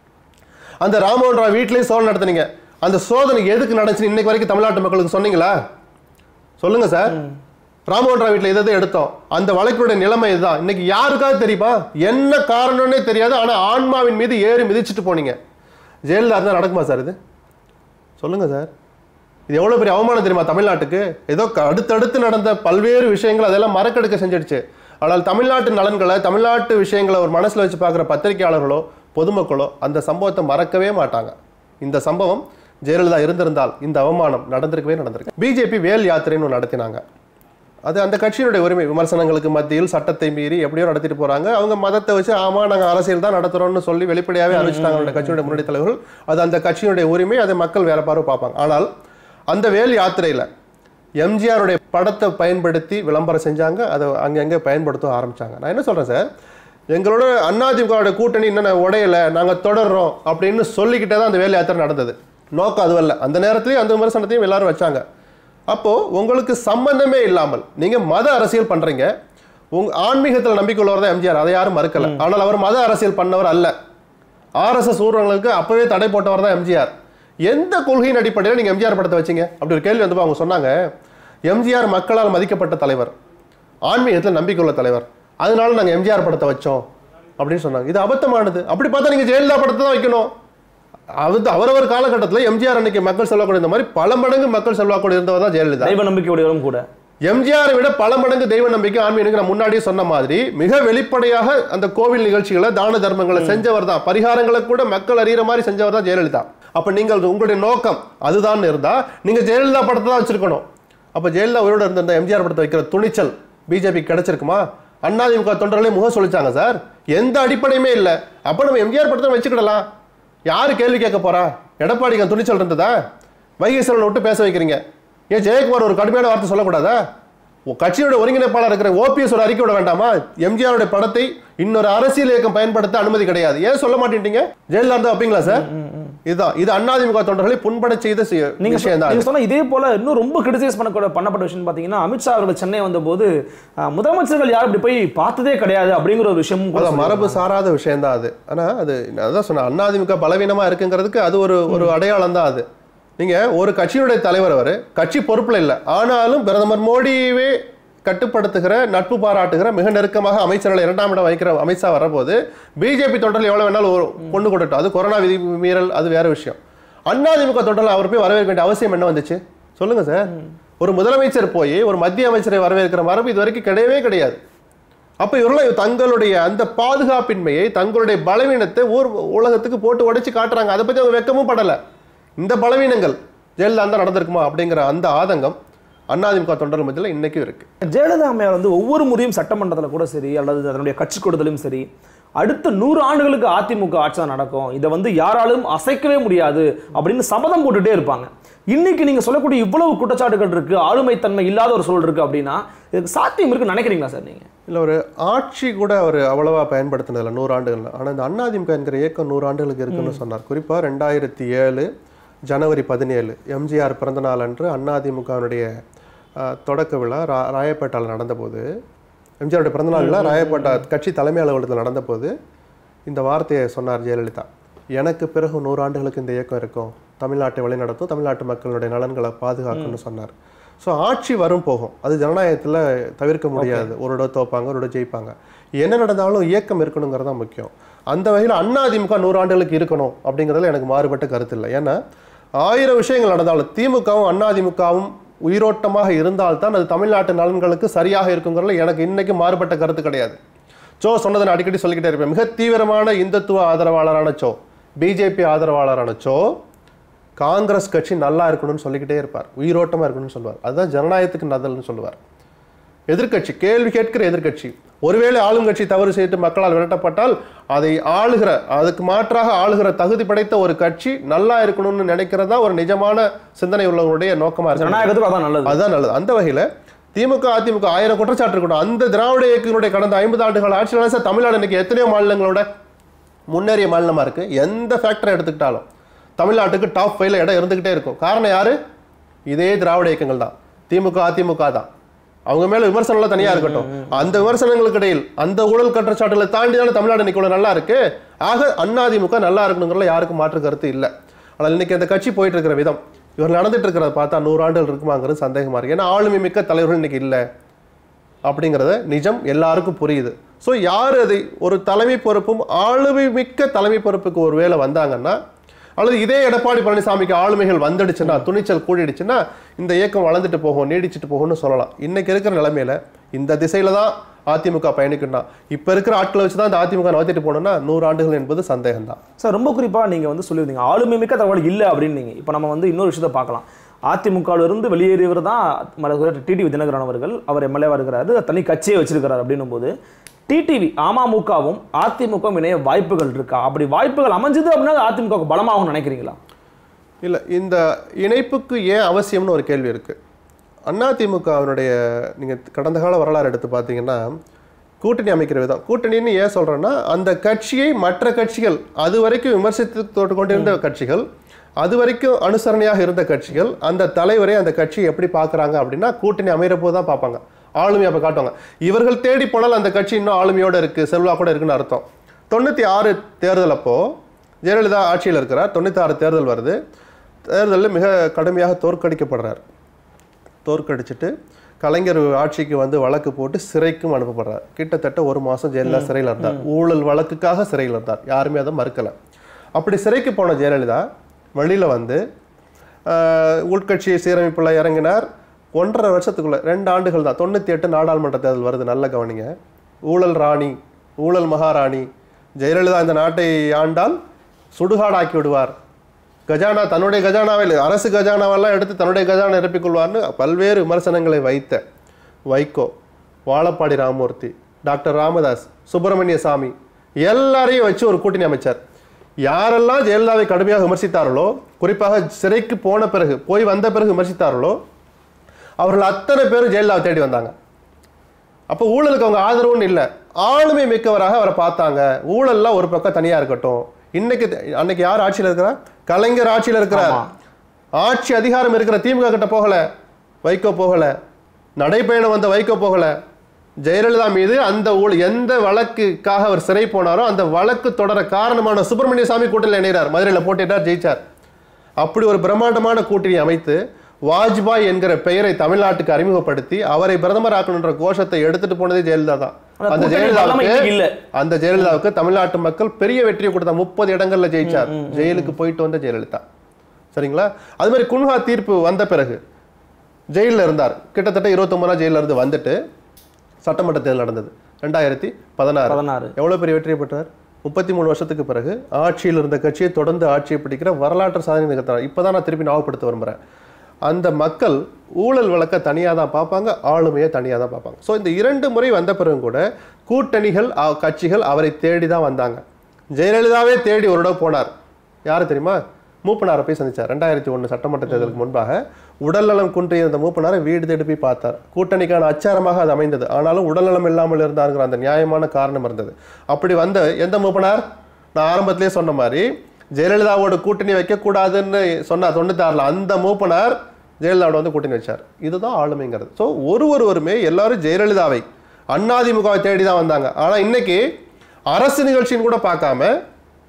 அந்த ராமோகன் ராவ் வீட்லயும் சோதனை நடத்துனீங்க அந்த சோதனை எதுக்கு நடந்துச்சுன்னு இன்னைக்கு வரைக்கும் தமிழ்நாட்டு மக்களுக்கு சொன்னீங்களா சொல்லுங்க சார் ராமோகன் ராவ் வீட்டில் இதை எடுத்தோம் அந்த வழக்கினுடைய நிலைமை இதுதான் இன்னைக்கு யாருக்காவது தெரியுமா என்ன காரணம்னே தெரியாது ஆனா ஆன்மாவின் மீது ஏறி மிதிச்சிட்டு போனீங்க ஜெயலலிதா இருந்தா நடக்குமா சார் இது சொல்லுங்க சார் இது எவ்வளவு பெரிய அவமானம் தெரியுமா தமிழ்நாட்டுக்கு ஏதோ க- அடுத்தடுத்து நடந்த பல்வேறு விஷயங்கள் அதெல்லாம் மறக்கெடுக்க செஞ்சிடுச்சு ஆனால் தமிழ்நாட்டு நலன்களை தமிழ்நாட்டு விஷயங்களை ஒரு மனசுல வச்சு பார்க்குற பத்திரிகையாளர்களோ பொதுமக்களோ அந்த சம்பவத்தை மறக்கவே மாட்டாங்க இந்த சம்பவம் ஜெயலலிதா இருந்திருந்தால் இந்த அவமானம் நடந்திருக்கவே நடந்திருக்கு பிஜேபி வேல் யாத்திரைன்னு ஒண்ணு நடத்தினாங்க அது அந்த கட்சியினுடைய உரிமை விமர்சனங்களுக்கு மத்தியில் சட்டத்தை மீறி எப்படியோ நடத்திட்டு போறாங்க அவங்க மதத்தை வச்சு ஆமா நாங்க அரசியல் தான் நடத்துறோம்னு சொல்லி வெளிப்படையாவே அறிவிச்சிட்டாங்க அவருடைய கட்சியுடைய முன்னணி தலைவர்கள் அது அந்த கட்சியினுடைய உரிமை அதை மக்கள் வேற பார்வை பார்ப்பாங்க ஆனால் அந்த வேல் யாத்திரையில எம்ஜிஆருடைய படத்தை பயன்படுத்தி விளம்பரம் செஞ்சாங்க அதை அங்கங்கே பயன்படுத்த ஆரம்பிச்சாங்க நான் என்ன சொல்றேன் சார் எங்களோட அதிமுகவோட கூட்டணி இன்னும் உடையல நாங்க தொடர்றோம் அப்படின்னு சொல்லிக்கிட்டே தான் அந்த வேல் யாத்திரை நடந்தது நோக்கம் அதுவல்ல அந்த நேரத்திலேயும் அந்த விமர்சனத்தையும் எல்லாரும் வச்சாங்க அப்போ உங்களுக்கு சம்பந்தமே இல்லாமல் நீங்க மத அரசியல் பண்றீங்க உங்க ஆன்மீகத்தில் நம்பிக்கை உள்ளவர் தான் எம்ஜிஆர் அதை யாரும் மறுக்கல ஆனால் அவர் மத அரசியல் பண்ணவர் அல்ல ஆர்எஸ்எஸ் ஊர்வலங்களுக்கு அப்பவே தடை போட்டவர் தான் எம்ஜிஆர் எந்த கொள்கையின் அடிப்படையில் நீங்க எம்ஜிஆர் படத்தை வச்சீங்க அப்படி ஒரு கேள்வி வந்தப்போ அவங்க சொன்னாங்க எம்ஜிஆர் மக்களால் மதிக்கப்பட்ட தலைவர் ஆன்மீகத்தில் நம்பிக்கை உள்ள தலைவர் அதனால நாங்க எம்ஜிஆர் படத்தை வச்சோம் அப்படின்னு சொன்னாங்க இது அபத்தமானது அப்படி பார்த்தா நீங்க ஜெயலலிதா படத்தை தான் வைக்கணும் அது அவரவர் காலகட்டத்தில் எம்ஜிஆர் அன்னைக்கு மக்கள் செல்வாக்கூட இந்த மாதிரி பல மடங்கு மக்கள் செல்வாக்கூட இருந்தவர் தான் ஜெயலலிதா தெய்வ நம்பிக்கையுடையவரும் கூட எம்ஜிஆரை விட பல மடங்கு தெய்வ நம்பிக்கை ஆன்மீகம் நான் முன்னாடியே சொன்ன மாதிரி மிக வெளிப்படையாக அந்த கோவில் நிகழ்ச்சிகளை தான தர்மங்களை செஞ்சவர் தான் பரிகாரங்களை கூட மக்கள் அறியிற மாதிரி செஞ்சவர் தான் ஜெயலலிதா அப்ப நீங்கள் உங்களுடைய நோக்கம் அதுதான் இருந்தா நீங்க ஜெயலலிதா படத்தை தான் வச்சிருக்கணும் அப்ப ஜெயலலிதா உயிரோட இருந்த எம்ஜிஆர் படத்தை வைக்கிற துணிச்சல் பிஜேபி கிடைச்சிருக்குமா அண்ணாதிமுக தொண்டர்களே முகம் சொல்லிச்சாங்க சார் எந்த அடிப்படையுமே இல்லை அப்ப நம்ம எம்ஜிஆர் படத்தை வச்சுக்கிடலாம் யாரு கேள்வி கேட்க போறா எடப்பாடிக்கு அந்த துணிச்சல் இருந்ததா வைகேஸ்வரனை விட்டு பேச வைக்கிறீங்க ஏன் ஜெயக்குமார் ஒரு கடுமையான வார்த்தை சொல்லக்கூடாதா உ- கட்சியோட ஒருங்கிணைப்பாளர் இருக்கிற ஓபிஎஸ் ஒரு அறிக்கை விட வேண்டாமா எம்ஜிஆருடைய படத்தை இன்னொரு அரசியல் இயக்கம் பயன்படுத்த அனுமதி கிடையாது ஏன் சொல்ல மாட்டேன்றீங்க ஜெயலலிதா இருந்தா வைப்பீங்களா சார் இதுதான் இது அண்ணாதிமுக தொண்டர்களை புண்பட செய்த சி- நீங்க சொ- விஷயம் தான் நீங்க சொன்ன இதே போல இன்னும் ரொம்ப கிரிட்டிசைஸ் பண்ணக்கூட பண்ணப்பட்ட விஷயம் பாத்தீங்கன்னா அமித்ஷா அவர்கள் சென்னை வந்தபோது அஹ், முதலமைச்சர்கள் யாரும் இப்படி போய் பார்த்ததே கிடையாது அப்படிங்கிற ஒரு விஷயமும் கூட அதான் மரபு சாராத விஷயம் தான் அது ஆனா அது நான் அதான் சொன்னேன் அண்ணாதிமுக பலவீனமா இருக்குங்கிறதுக்கு அது ஒரு ஒரு அடையாளம் தான் அது நீங்க ஒரு கட்சியினுடைய தலைவர் அவர் கட்சி பொறுப்புல இல்லை ஆனாலும் பிரதமர் மோடியவே கட்டுப்படுத்துகிற நட்பு பாராட்டுகிற மிக நெருக்கமாக அமைச்சர்களை இரண்டாம் இடம் வைக்கிற அமித்ஷா வரபோது பிஜேபி தொண்டர்கள் எவ்வளவு வேணாலும் ஒரு கொண்டு கொள்ளட்டும் அது கொரோனா விதி மீறல் அது வேற விஷயம் அண்ணாதிமுக தொண்டர்கள் அவர் போய் வரவேற்க வேண்டிய அவசியம் என்ன வந்துச்சு சொல்லுங்க சார் ஒரு முதலமைச்சர் போய் ஒரு மத்திய அமைச்சரை வரவேற்கிற மரபு இது வரைக்கும் கிடையவே கிடையாது அப்ப இவர்கள் தங்களுடைய அந்த பாதுகாப்பின்மையை தங்களுடைய பலவீனத்தை ஊர் உலகத்துக்கு போட்டு உடைச்சு காட்டுறாங்க அதை பத்தி அவங்க வெக்கமும் படல இந்த பலவீனங்கள் ஜெயலலிதா தான் நடந்திருக்குமா அப்படிங்கிற அந்த ஆதங்கம் அண்ணாதிமுக தொண்டர்கள் மத்தியில் இன்னைக்கும் இருக்கு ஜெயலலிதா அம்மையார் வந்து ஒவ்வொரு முறையும் சட்டமன்றத்துல கூட சரி அல்லது அதனுடைய கட்சி கொடுத்தலும் சரி அடுத்த நூறு ஆண்டுகளுக்கு அதிமுக ஆட்சி தான் நடக்கும் இதை வந்து யாராலும் அசைக்கவே முடியாது அப்படின்னு சபதம் போட்டுட்டே இருப்பாங்க இன்னைக்கு நீங்க சொல்லக்கூடிய இவ்வளவு குற்றச்சாட்டுகள் இருக்கு ஆளுமைத்தன்மை இல்லாத ஒரு சூழல் இருக்கு அப்படின்னா இதுக்கு சாத்தியம் இருக்குன்னு நினைக்கிறீங்களா சார் நீங்க இல்ல ஒரு ஆட்சி கூட அவர் அவ்வளவா பயன்படுத்தினதில்ல நூறு ஆண்டுகள் ஆனா இந்த அண்ணாதிமுக என்கிற இயக்கம் நூறு ஆண்டுகளுக்கு இருக்குன்னு சொன்னார் குறிப்பா ரெண்டாயிரத்தி ஏழு ஜனவரி பதினேழு எம்ஜிஆர் பிறந்த நாள் அன்று அண்ணாதிமுகவினுடைய அஹ், தொடக்க விழா ரா ராயப்பேட்டாவில் நடந்தபோது எம்ஜிஆருடைய பிறந்த நாள் விழா ராயப்பேட்டா கட்சி தலைமை அலுவலகத்தில் நடந்தபோது இந்த வார்த்தையை சொன்னார் ஜெயலலிதா எனக்கு பிறகு நூறாண்டுகளுக்கு இந்த இயக்கம் இருக்கும் தமிழ்நாட்டை வழிநடத்தும் தமிழ்நாட்டு மக்களுடைய நலன்களை பாதுகாக்கும்னு சொன்னார் ஸோ ஆட்சி வரும் போகும் அது ஜனநாயகத்தில் தவிர்க்க முடியாது ஒரு இடம் தோப்பாங்க ஒரு இடம் ஜெயிப்பாங்க என்ன நடந்தாலும் இயக்கம் இருக்கணுங்கிறது தான் முக்கியம் அந்த வகையில் அண்ணா அதிமுக நூறாண்டுகளுக்கு இருக்கணும் அப்படிங்கிறதுல எனக்கு மாறுபட்ட கருத்து இல்லை ஏன்னா ஆயிரம் விஷயங்கள் நடந்தாலும் திமுகவும் அண்ணா அதிமுகவும் உயிரோட்டமாக இருந்தால்தான் அது தமிழ்நாட்டு நலன்களுக்கு சரியாக இருக்குங்கிறதுல எனக்கு இன்னைக்கு மாறுபட்ட கருத்து கிடையாது சோ சொன்னதை நான் அடிக்கடி சொல்லிக்கிட்டே இருப்பேன் மிக தீவிரமான இந்துத்துவ ஆதரவாளரான சோ பிஜேபி ஆதரவாளரான சோ காங்கிரஸ் கட்சி நல்லா இருக்கணும்னு சொல்லிக்கிட்டே இருப்பார் உயிரோட்டமா இருக்கணும்னு சொல்லுவார் அதுதான் ஜனநாயகத்துக்கு நல்லதுன்னு சொல்லுவார் எதிர்க்கட்சி கேள்வி கேட்கிற எதிர்க்கட்சி ஒருவேளை ஆளுங்கட்சி தவறு செய்து மக்களால் விரட்டப்பட்டால் அதை ஆளுகிற அதுக்கு மாற்றாக ஆளுகிற தகுதி படைத்த ஒரு கட்சி நல்லா இருக்கணும்னு நினைக்கிறதா ஒரு நிஜமான சிந்தனை உள்ளவங்களுடைய நோக்கமா இருக்கு ஜனநாயகத்துக்கு அதான் நல்லது அதுதான் நல்லது அந்த வகையில திமுக அதிமுக ஆயிரம் குற்றச்சாட்டு இருக்கட்டும் அந்த திராவிட இயக்கங்களுடைய கடந்த ஐம்பது ஆண்டுகள் ஆட்சியாளர் சார் தமிழ்நாடு இன்னைக்கு எத்தனையோ மாநிலங்களோட முன்னேறிய மாநிலமா இருக்கு எந்த ஃபேக்டரை எடுத்துக்கிட்டாலும் தமிழ்நாட்டுக்கு டாப் ஃபைவ்ல இடம் இருந்துகிட்டே இருக்கும் காரணம் யாரு இதே திராவிட இயக்கங்கள் தான் திமுக அதிமுக தான் அவங்க மேல விமர்சனம்லாம் தனியா இருக்கட்டும் அந்த விமர்சனங்களுக்கு இடையில் அந்த ஊழல் குற்றச்சாட்டுகளை தாண்டி தானே தமிழ்நாடு இன்னைக்கு இவ்வளவு நல்லா இருக்கு ஆக அதிமுக நல்லா இருக்கணுங்கிறதுல யாருக்கும் மாற்று கருத்து இல்லை ஆனால் இன்னைக்கு அந்த கட்சி போயிட்டு இருக்கிற விதம் இவர் நடந்துட்டு இருக்கிறத பார்த்தா நூறு ஆண்டுகள் இருக்குமாங்கிறது சந்தேகமா இருக்கு ஏன்னா ஆளுமை மிக்க தலைவர்கள் இன்னைக்கு இல்லை அப்படிங்கிறத நிஜம் எல்லாருக்கும் புரியுது ஸோ யார் அதை ஒரு தலைமை பொறுப்பும் ஆளுமை மிக்க தலைமை பொறுப்புக்கு ஒரு வேளை வந்தாங்கன்னா அல்லது இதே எடப்பாடி பழனிசாமிக்கு ஆளுமைகள் வந்துடுச்சுன்னா துணிச்சல் கூடிடுச்சுன்னா இந்த இயக்கம் வளர்ந்துட்டு போகும் நீடிச்சிட்டு போகும்னு சொல்லலாம் இன்னைக்கு இருக்கிற நிலைமையில இந்த திசையில தான் அதிமுக பயணிக்கணும்னா இப்போ இருக்கிற ஆட்களை வச்சு தான் இந்த அதிமுக நகர்த்திட்டு போகணும்னா நூறு ஆண்டுகள் என்பது சந்தேகம் தான் சார் ரொம்ப குறிப்பாக நீங்கள் வந்து சொல்லியிருந்தீங்க ஆளுமை மிக்க தகவல் இல்லை அப்படின்னு நீங்கள் இப்போ நம்ம வந்து இன்னொரு விஷயத்தை பார்க்கலாம் அதிமுகவில் இருந்து வெளியேறியவர் தான் டிடிவி தினகரன் அவர்கள் அவர் எம்எல்ஏவாக இருக்கிறாரு தனி கட்சியை வச்சிருக்கிறார் அப்படின்னும் போது டிடிவி அமமுகவும் அதிமுகவும் இணைய வாய்ப்புகள் இருக்கா அப்படி வாய்ப்புகள் அமைஞ்சது அப்படின்னா அது அதிமுக பலமாகும் நினைக்கிறீங்களா இல்லை இந்த இணைப்புக்கு ஏன் அவசியம்னு ஒரு கேள்வி இருக்கு அதிமுகவினுடைய நீங்கள் கடந்த கால வரலாறு எடுத்து பார்த்தீங்கன்னா கூட்டணி அமைக்கிற விதம் கூட்டணின்னு ஏன் சொல்கிறேன்னா அந்த கட்சியை மற்ற கட்சிகள் அது வரைக்கும் விமர்சித்து தோட்டு கொண்டிருந்த கட்சிகள் அது வரைக்கும் அனுசரணையாக இருந்த கட்சிகள் அந்த தலைவரை அந்த கட்சியை எப்படி பார்க்குறாங்க அப்படின்னா கூட்டணி அமைகிறப்போ தான் பார்ப்பாங்க ஆளுமை அப்போ காட்டுவாங்க இவர்கள் தேடி போனால் அந்த கட்சி இன்னும் ஆளுமையோடு இருக்குது செல்வா கூட இருக்குன்னு அர்த்தம் தொண்ணூற்றி ஆறு தேர்தல் அப்போ ஜெயலலிதா ஆட்சியில் இருக்கிறார் தொண்ணூற்றி ஆறு தேர்தல் வருது தேர்தலில் மிக கடுமையாக தோற்கடிக்கப்படுறார் தோற்கடிச்சிட்டு கலைஞர் ஆட்சிக்கு வந்து வழக்கு போட்டு சிறைக்கும் அனுப்பப்படுறார் கிட்டத்தட்ட ஒரு மாதம் ஜெயலலிதா சிறையில் இருந்தார் ஊழல் வழக்குக்காக சிறையில் இருந்தார் யாருமே அதை மறுக்கலை அப்படி சிறைக்கு போன ஜெயலலிதா வெளியில் வந்து ஆஹ், உள்கட்சி சீரமைப்பில் இறங்கினார் ஒன்றரை வருஷத்துக்குள்ள ரெண்டு ஆண்டுகள் தான் தொண்ணூற்றி எட்டு நாடாளுமன்ற தேர்தல் வருது நல்ல கவனிங்க ஊழல் ராணி ஊழல் மகாராணி ஜெயலலிதா இந்த நாட்டை ஆண்டால் சுடுகாடாக்கி விடுவார் கஜானா தன்னுடைய கஜானாவில் அரசு கஜானாவெல்லாம் எடுத்து தன்னுடைய கஜானா நிரப்பிக் கொள்வார்னு பல்வேறு விமர்சனங்களை வைத்த வைகோ வாழப்பாடி ராமமூர்த்தி டாக்டர் ராமதாஸ் சுப்பிரமணிய சாமி எல்லாரையும் வச்சு ஒரு கூட்டணி அமைச்சார் யாரெல்லாம் ஜெயலலிதாவை கடுமையாக விமர்சித்தார்களோ குறிப்பாக சிறைக்கு போன பிறகு போய் வந்த பிறகு விமர்சித்தார்களோ அவர்கள் அத்தனை பேரும் ஜெயலலிதாவை தேடி வந்தாங்க அப்போ ஊழலுக்கு அவங்க ஆதரவுன்னு இல்லை ஆளுமை மிக்கவராக அவரை பார்த்தாங்க ஊழல்லாம் ஒரு பக்கம் தனியா இருக்கட்டும் இன்னைக்கு அன்னைக்கு யார் ஆட்சியில் இருக்கிறா கலைஞர் ஆட்சியில் இருக்கிறார் ஆமா. ஆட்சி அதிகாரம் இருக்கிற திமுக கிட்ட போகல வைகோ போகல நடைபயணம் வந்த வைகோ போகல ஜெயலலிதா மீது அந்த ஊழ எந்த வழக்குக்காக அவர் சிறை போனாரோ அந்த வழக்கு தொடர காரணமான சுப்பிரமணிய சாமி கூட்டணியில் இணைகிறார் மதுரையில் போட்டிட்டார் ஜெயிச்சார் அப்படி ஒரு பிரம்மாண்டமான கூட்டணி அமைத்து வாஜ்பாய் என்கிற பெயரை தமிழ்நாட்டுக்கு அறிமுகப்படுத்தி அவரை பிரதமர் ஆக்கணுன்ற கோஷத்தை எடுத்துட்டு போனதே ஜெயலலிதா தான் அந்த அந்த கூட்டணி வல்லமை இன்னைக்கு ஜெயலலிதாவுக்கு இல்ல. அந்த ஜெயலலிதாவுக்கு தமிழ்நாட்டு மக்கள் பெரிய வெற்றியை கொடுத்தா முப்பது இடங்கள்ல ஜெயிச்சார் ஜெயிலுக்கு போயிட்டு வந்த ஜெயலலிதா சரிங்களா அது மாதிரி குன்ஹா தீர்ப்பு வந்த பிறகு ஜெயிலில் இருந்தார் கிட்டத்தட்ட இருபத்தொம்பது நாள் ஜெயிலில் இருந்து வந்துட்டு சட்டமன்ற தேர்தல் நடந்தது ரெண்டாயிரத்தி பதினாறு பதினாறு எவ்வளவு பெரிய வெற்றியை பெற்றார் முப்பத்தி மூணு வருஷத்துக்கு பிறகு ஆட்சியில் இருந்த கட்சியை தொடர்ந்து ஆட்சியை பிடிக்கிற வரலாற்று சாதனை நிகழ்த்தினார் இப்பதான் நான் திருப்பி ஞாபகப்படுத்த விரும்புறேன் அந்த மக்கள் ஊழல் வழக்க தனியாக தான் பார்ப்பாங்க ஆளுமையை தனியாக தான் பார்ப்பாங்க ஸோ இந்த இரண்டு முறை வந்த பிறகும் கூட கூட்டணிகள் அ- கட்சிகள் அவரை தேடி தான் வந்தாங்க ஜெயலலிதாவே தேடி ஒரு இடம் போனார் யார் தெரியுமா மூப்பனாரை போய் சந்திச்சார் ரெண்டாயிரத்தி ஒன்று சட்டமன்ற தேர்தலுக்கு முன்பாக உடல்நலம் குன்றிய இந்த மூப்பனாரை வீடு தேடி போய் பார்த்தார் கூட்டணிக்கான அச்சாரமாக அது அமைந்தது ஆனாலும் உடல்நலம் இல்லாமல் இருந்தாருங்கிற அந்த நியாயமான காரணம் இருந்தது அப்படி வந்த எந்த மூப்பனார் நான் ஆரம்பத்திலே சொன்ன மாதிரி ஜெயலலிதாவோட கூட்டணி வைக்கக்கூடாதுன்னு சொன்னார் தொண்ணூத்தாறில் அந்த மூப்பனார் ஜெயலலிதாவோட வந்து கூட்டணி வச்சார் இதுதான் ஆளுமைங்கிறது ஸோ ஒரு ஒருவருமே எல்லாரும் ஜெயலலிதாவை அண்ணாதிமுகவை தேடி தான் வந்தாங்க ஆனால் இன்னைக்கு அரசு நிகழ்ச்சின்னு கூட பார்க்காம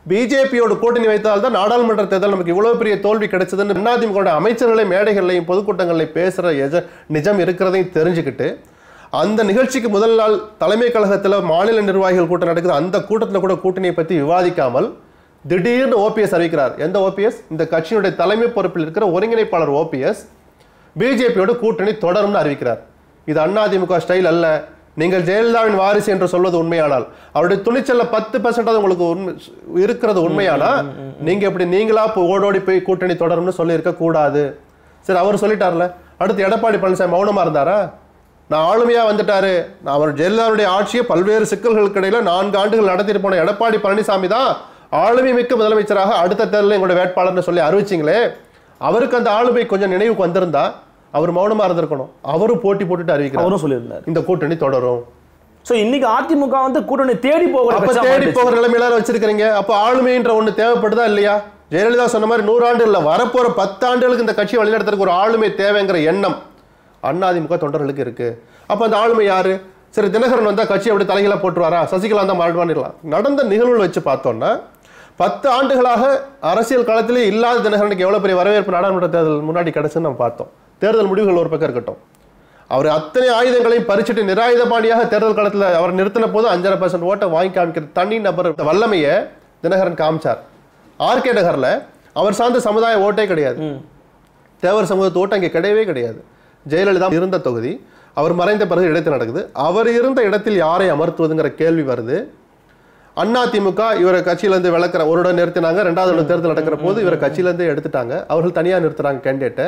பிஜேபியோட கூட்டணி வைத்தால் தான் நாடாளுமன்ற தேர்தல் நமக்கு இவ்வளவு பெரிய தோல்வி கிடைச்சதுன்னு அதிமுக அமைச்சர்களை மேடைகள்லையும் பொதுக்கூட்டங்களையும் பேசுற எஜ நிஜம் இருக்கிறதையும் தெரிஞ்சுக்கிட்டு அந்த நிகழ்ச்சிக்கு முதல் நாள் தலைமை கழகத்தில் மாநில நிர்வாகிகள் கூட்டம் நடக்குது அந்த கூட்டத்தில் கூட கூட்டணியை பற்றி விவாதிக்காமல் திடீர்னு ஓபிஎஸ் அறிவிக்கிறார் எந்த ஓபிஎஸ் இந்த கட்சியினுடைய தலைமை பொறுப்பில் இருக்கிற ஒருங்கிணைப்பாளர் ஓபிஎஸ் பிஜேபியோட கூட்டணி தொடரும்னு அறிவிக்கிறார் இது அதிமுக ஸ்டைல் அல்ல நீங்கள் ஜெயலலிதாவின் வாரிசு என்று சொல்வது உண்மையானால் அவருடைய துணிச்சல்ல பத்து பர்சன்ட் உங்களுக்கு உண்மை இருக்கிறது உண்மையானா நீங்க இப்படி நீங்களா இப்போ ஓடோடி போய் கூட்டணி தொடரும்னு சொல்லி இருக்க கூடாது சரி அவர் சொல்லிட்டார்ல அடுத்து எடப்பாடி பழனிசாமி மௌனமா இருந்தாரா நான் ஆளுமையா வந்துட்டாரு நான் அவர் ஜெயலலிதாவுடைய ஆட்சியை பல்வேறு சிக்கல்களுக்கு இடையில நான்கு ஆண்டுகள் நடத்திட்டு போன எடப்பாடி பழனிசாமி தான் ஆளுமை மிக்க முதலமைச்சராக அடுத்த தேர்தலில் எங்களோட வேட்பாளர்னு சொல்லி அறிவிச்சிங்களே அவருக்கு அந்த ஆளுமை கொஞ்சம் நினைவுக்கு வந்திருந்தா அவர் மௌனமா இருந்திருக்கணும் அவரும் போட்டி போட்டுட்டு அறிவிக்கிறார் அவரும் சொல்லியிருந்தார் இந்த கூட்டணி தொடரும் சோ இன்னைக்கு அதிமுக வந்து கூட்டணி தேடி போகிற அப்ப கட்சியா தேடி மாறிடுச்சு. போகிற நிலைமையில வச்சிருக்கீங்க அப்ப ஆளுமைன்ற ஒண்ணு தேவைப்படுதா இல்லையா ஜெயலலிதா சொன்ன மாதிரி நூறாண்டு இல்ல வரப்போற பத்து ஆண்டுகளுக்கு இந்த கட்சி வழிநடத்துறதுக்கு ஒரு ஆளுமை தேவைங்கிற எண்ணம் அதிமுக தொண்டர்களுக்கு இருக்கு அப்ப அந்த ஆளுமை யாரு சரி தினகரன் வந்தா கட்சி அப்படி தலைகளா போட்டுருவாரா சசிகலா தான் மாழ்வானிடலாம் நடந்த நிகழ்வுகள் வச்சு பார்த்தோம்னா பத்து ஆண்டுகளாக அரசியல் களத்திலே இல்லாத தினகரனுக்கு எவ்வளவு பெரிய வரவேற்பு நாடாளுமன்ற தேர்தல் முன்னாடி கிடைச்சுன்னு நம்ம பார்த்தோம் தேர்தல் முடிவுகள் ஒரு பக்கம் இருக்கட்டும் அவர் அத்தனை ஆயுதங்களையும் பறிச்சுட்டு நிராயுதபாணியாக தேர்தல் காலத்தில் அவர் நிறுத்தின போது அஞ்சரை பர்சன்ட் ஓட்டை வாங்கி காமிக்கிற தனி நபர் வல்லமையை தினகரன் காமிச்சார் ஆர்கே நகர்ல அவர் சார்ந்த சமுதாய ஓட்டே கிடையாது தேவர் சமூகத்து ஓட்டம் இங்கே கிடையவே கிடையாது ஜெயலலிதா இருந்த தொகுதி அவர் மறைந்த பிறகு இடத்தில் நடக்குது அவர் இருந்த இடத்தில் யாரை அமர்த்துவதுங்கிற கேள்வி வருது அண்ணா திமுக இவரை கட்சியிலேருந்து விளக்குற ஒரு இடம் நிறுத்தினாங்க ரெண்டாவது இடம் தேர்தல் நடக்கிற போது இவரை கட்சியிலேருந்து எடுத்துட்டாங்க அவர்கள் தனியாக நிறுத்துறாங்க கேண்டிடேட்டை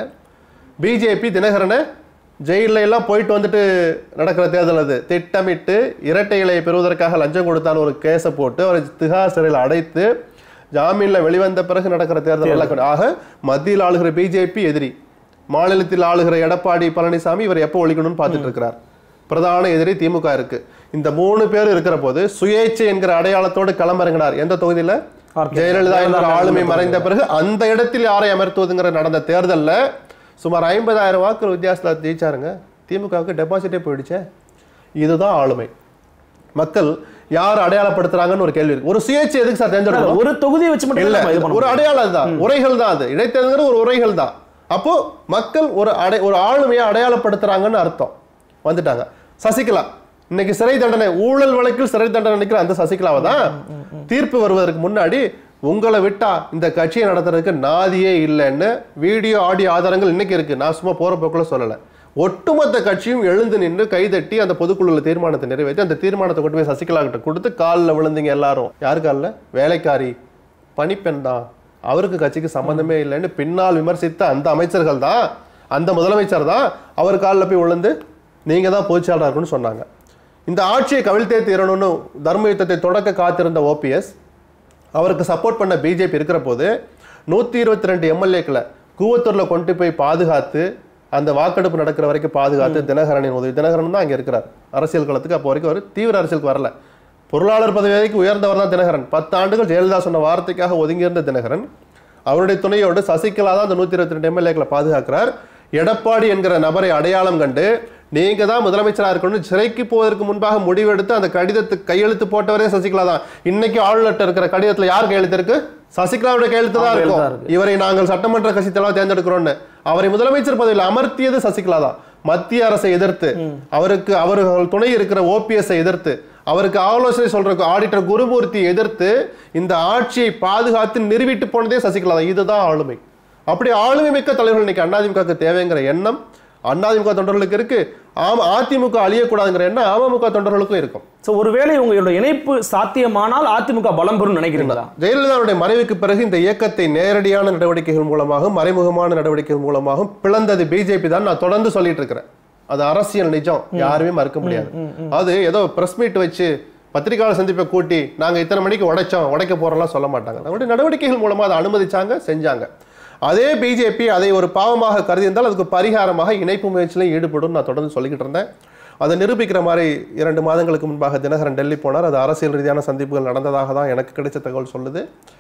பிஜேபி தினகரனை ஜெயிலில் எல்லாம் போயிட்டு வந்துட்டு நடக்கிற தேர்தல் அது திட்டமிட்டு இரட்டை இலையை பெறுவதற்காக லஞ்சம் கொடுத்தான்னு ஒரு கேஸை போட்டு அவரை திகார் சிறையில் அடைத்து ஜாமீன்ல வெளிவந்த பிறகு நடக்கிற தேர்தல் எல்லாம் கொண்டு- ஆக மத்தியில் ஆளுகிற பிஜேபி எதிரி மாநிலத்தில் ஆளுகிற எடப்பாடி பழனிசாமி இவர் எப்போ ஒழிக்கணும்னு பார்த்துட்டு இருக்கிறார் பிரதான எதிரி திமுக இருக்கு இந்த மூணு பேர் இருக்கிற போது சுயேட்சை என்கிற அடையாளத்தோடு களமிறங்கினார் எந்த தொகுதியில RK. ஜெயலலிதா என்ற ஆளுமை மறைந்த பிறகு அந்த இடத்தில் யாரை அமர்த்துவதுங்கிற நடந்த தேர்தல்ல சுமார் ஐம்பதாயிரம் வாக்கு வித்தியாசத்தில் ஜெயிச்சாருங்க திமுகவுக்கு டெபாசிட்டே போயிடுச்சே இதுதான் ஆளுமை மக்கள் யார் அடையாளப்படுத்துறாங்கன்னு ஒரு கேள்வி இருக்கு ஒரு சுயேட்சை எதுக்கு சார் தேர்ந்தெடுக்கணும் ஒரு தொகுதியை வச்சு மட்டும் இல்ல நம்ம இது பண்ண ஒரு அடையாளம் தான் உரைகள் தான் அது இடைத்தேர்தல் ஒரு உரைகள் தான் அப்போ மக்கள் ஒரு அடை ஒரு ஆளுமையை அடையாளப்படுத்துறாங்கன்னு அர்த்தம் வந்துட்டாங்க சசிகலா இன்னைக்கு சிறை தண்டனை ஊழல் வழக்கில் சிறை தண்டனை நினைக்கிற அந்த சசிகலாவை தான் தீர்ப்பு வருவதற்கு முன்னாடி உங்களை விட்டா இந்த கட்சியை நடத்துறதுக்கு நாதியே இல்லைன்னு வீடியோ ஆடியோ ஆதாரங்கள் இன்னைக்கு இருக்கு நான் சும்மா போற போக்குள்ள சொல்லலை ஒட்டுமொத்த கட்சியும் எழுந்து நின்று கைதட்டி அந்த பொதுக்குழுல தீர்மானத்தை நிறைவேற்றி அந்த தீர்மானத்தை கொண்டு போய் சசிகலா கிட்ட கொடுத்து காலில் விழுந்தீங்க எல்லாரும் யாரு காலில் வேலைக்காரி பணிப்பெண் தான் அவருக்கு கட்சிக்கு சம்பந்தமே இல்லைன்னு பின்னால் விமர்சித்த அந்த அமைச்சர்கள் தான் அந்த முதலமைச்சர் தான் அவர் காலில் போய் விழுந்து நீங்க தான் பொதுச்சாளராக இருக்குன்னு சொன்னாங்க இந்த ஆட்சியை கவிழ்த்தே தீரணும்னு தர்ம யுத்தத்தை தொடக்க காத்திருந்த ஓபிஎஸ் அவருக்கு சப்போர்ட் பண்ண பிஜேபி இருக்கிற போது நூற்றி இருபத்தி ரெண்டு எம்எல்ஏக்களை கூவத்தூரில் கொண்டு போய் பாதுகாத்து அந்த வாக்கெடுப்பு நடக்கிற வரைக்கும் பாதுகாத்து தினகரனின் உதவி தினகரன் தான் அங்கே இருக்கிறார் அரசியல் களத்துக்கு அப்போ வரைக்கும் அவர் தீவிர அரசியலுக்கு வரல பொருளாளர் பதவி வரைக்கும் உயர்ந்தவர் தான் தினகரன் பத்து ஆண்டுகள் ஜெயலலிதா சொன்ன வார்த்தைக்காக ஒதுங்கியிருந்த தினகரன் அவருடைய துணையோடு சசிகலா தான் அந்த நூற்றி இருபத்தி ரெண்டு எம்எல்ஏக்களை பாதுகாக்கிறார் எடப்பாடி என்கிற நபரை அடையாளம் கண்டு நீங்க தான் முதலமைச்சரா இருக்கணும்னு சிறைக்கு போவதற்கு முன்பாக முடிவெடுத்து அந்த கடிதத்துக்கு கையெழுத்து போட்டவரே சசிகலா தான் இன்னைக்கு ஆளுநர்கிட்ட இருக்கிற கடிதத்துல யார் கையெழுத்து இருக்கு சசிகலாவுடைய கையெழுத்து தான் அவங்க கையெழுத்து தான் இருக்கும் இவரை நாங்கள் சட்டமன்ற கட்சி தலைவர் தேர்ந்தெடுக்கிறோம்னு அவரை முதலமைச்சர் பதவியில் அமர்த்தியது சசிகலா தான் மத்திய அரசை எதிர்த்து அவருக்கு அவர்கள் துணை இருக்கிற ஓபிஎஸ் எதிர்த்து அவருக்கு ஆலோசனை சொல்ற ஆடிட்டர் குருமூர்த்தியை எதிர்த்து இந்த ஆட்சியை பாதுகாத்து நிறுவிட்டு போனதே சசிகலா தான் இதுதான் ஆளுமை அப்படி ஆளுமை மிக்க தலைவர்கள் இன்னைக்கு அதிமுகவுக்கு தேவைங்கிற எண்ணம் அதிமுக தொண்டர்களுக்கு இருக்கு ஆமா அதிமுக அழியக்கூடாதுங்கிற எண்ணம் அமமுக தொண்டர்களுக்கும் இருக்கும் சோ ஒருவேளை உங்களோட இணைப்பு சாத்தியமானால் அதிமுக பலம் பெறும் நினைக்கிறீங்களா ஜெயலலிதாவுடைய மறைவுக்கு பிறகு இந்த இயக்கத்தை நேரடியான நடவடிக்கைகள் மூலமாகவும் மறைமுகமான நடவடிக்கைகள் மூலமாகவும் பிளந்தது பிஜேபி தான் நான் தொடர்ந்து சொல்லிட்டு இருக்கிறேன் அது அரசியல் நிஜம் யாருமே மறுக்க முடியாது அது ஏதோ பிரஸ் மீட் வச்சு பத்திரிகையாளர் சந்திப்பை கூட்டி நாங்க இத்தனை மணிக்கு உடைச்சோம் உடைக்க போறோம்லாம் சொல்ல மாட்டாங்க நம்மளுடைய நடவடிக்கைகள் மூலமா அதை அனுமதிச்சாங்க செஞ்சாங்க அதே பிஜேபி அதை ஒரு பாவமாக கருதியிருந்தால் அதுக்கு பரிகாரமாக இணைப்பு முயற்சியிலும் ஈடுபடும் நான் தொடர்ந்து சொல்லிக்கிட்டு இருந்தேன் அதை நிரூபிக்கிற மாதிரி இரண்டு மாதங்களுக்கு முன்பாக தினகரன் டெல்லி போனார் அது அரசியல் ரீதியான சந்திப்புகள் நடந்ததாக தான் எனக்கு கிடைச்ச தகவல் சொல்லுது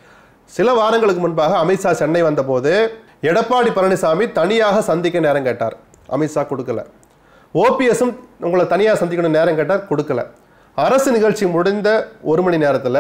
சில வாரங்களுக்கு முன்பாக அமித்ஷா சென்னை வந்தபோது எடப்பாடி பழனிசாமி தனியாக சந்திக்க நேரம் கேட்டார் அமித்ஷா கொடுக்கல ஓபிஎஸும் உங்களை தனியாக சந்திக்கணும் நேரம் கேட்டார் கொடுக்கல அரசு நிகழ்ச்சி முடிந்த ஒரு மணி நேரத்தில்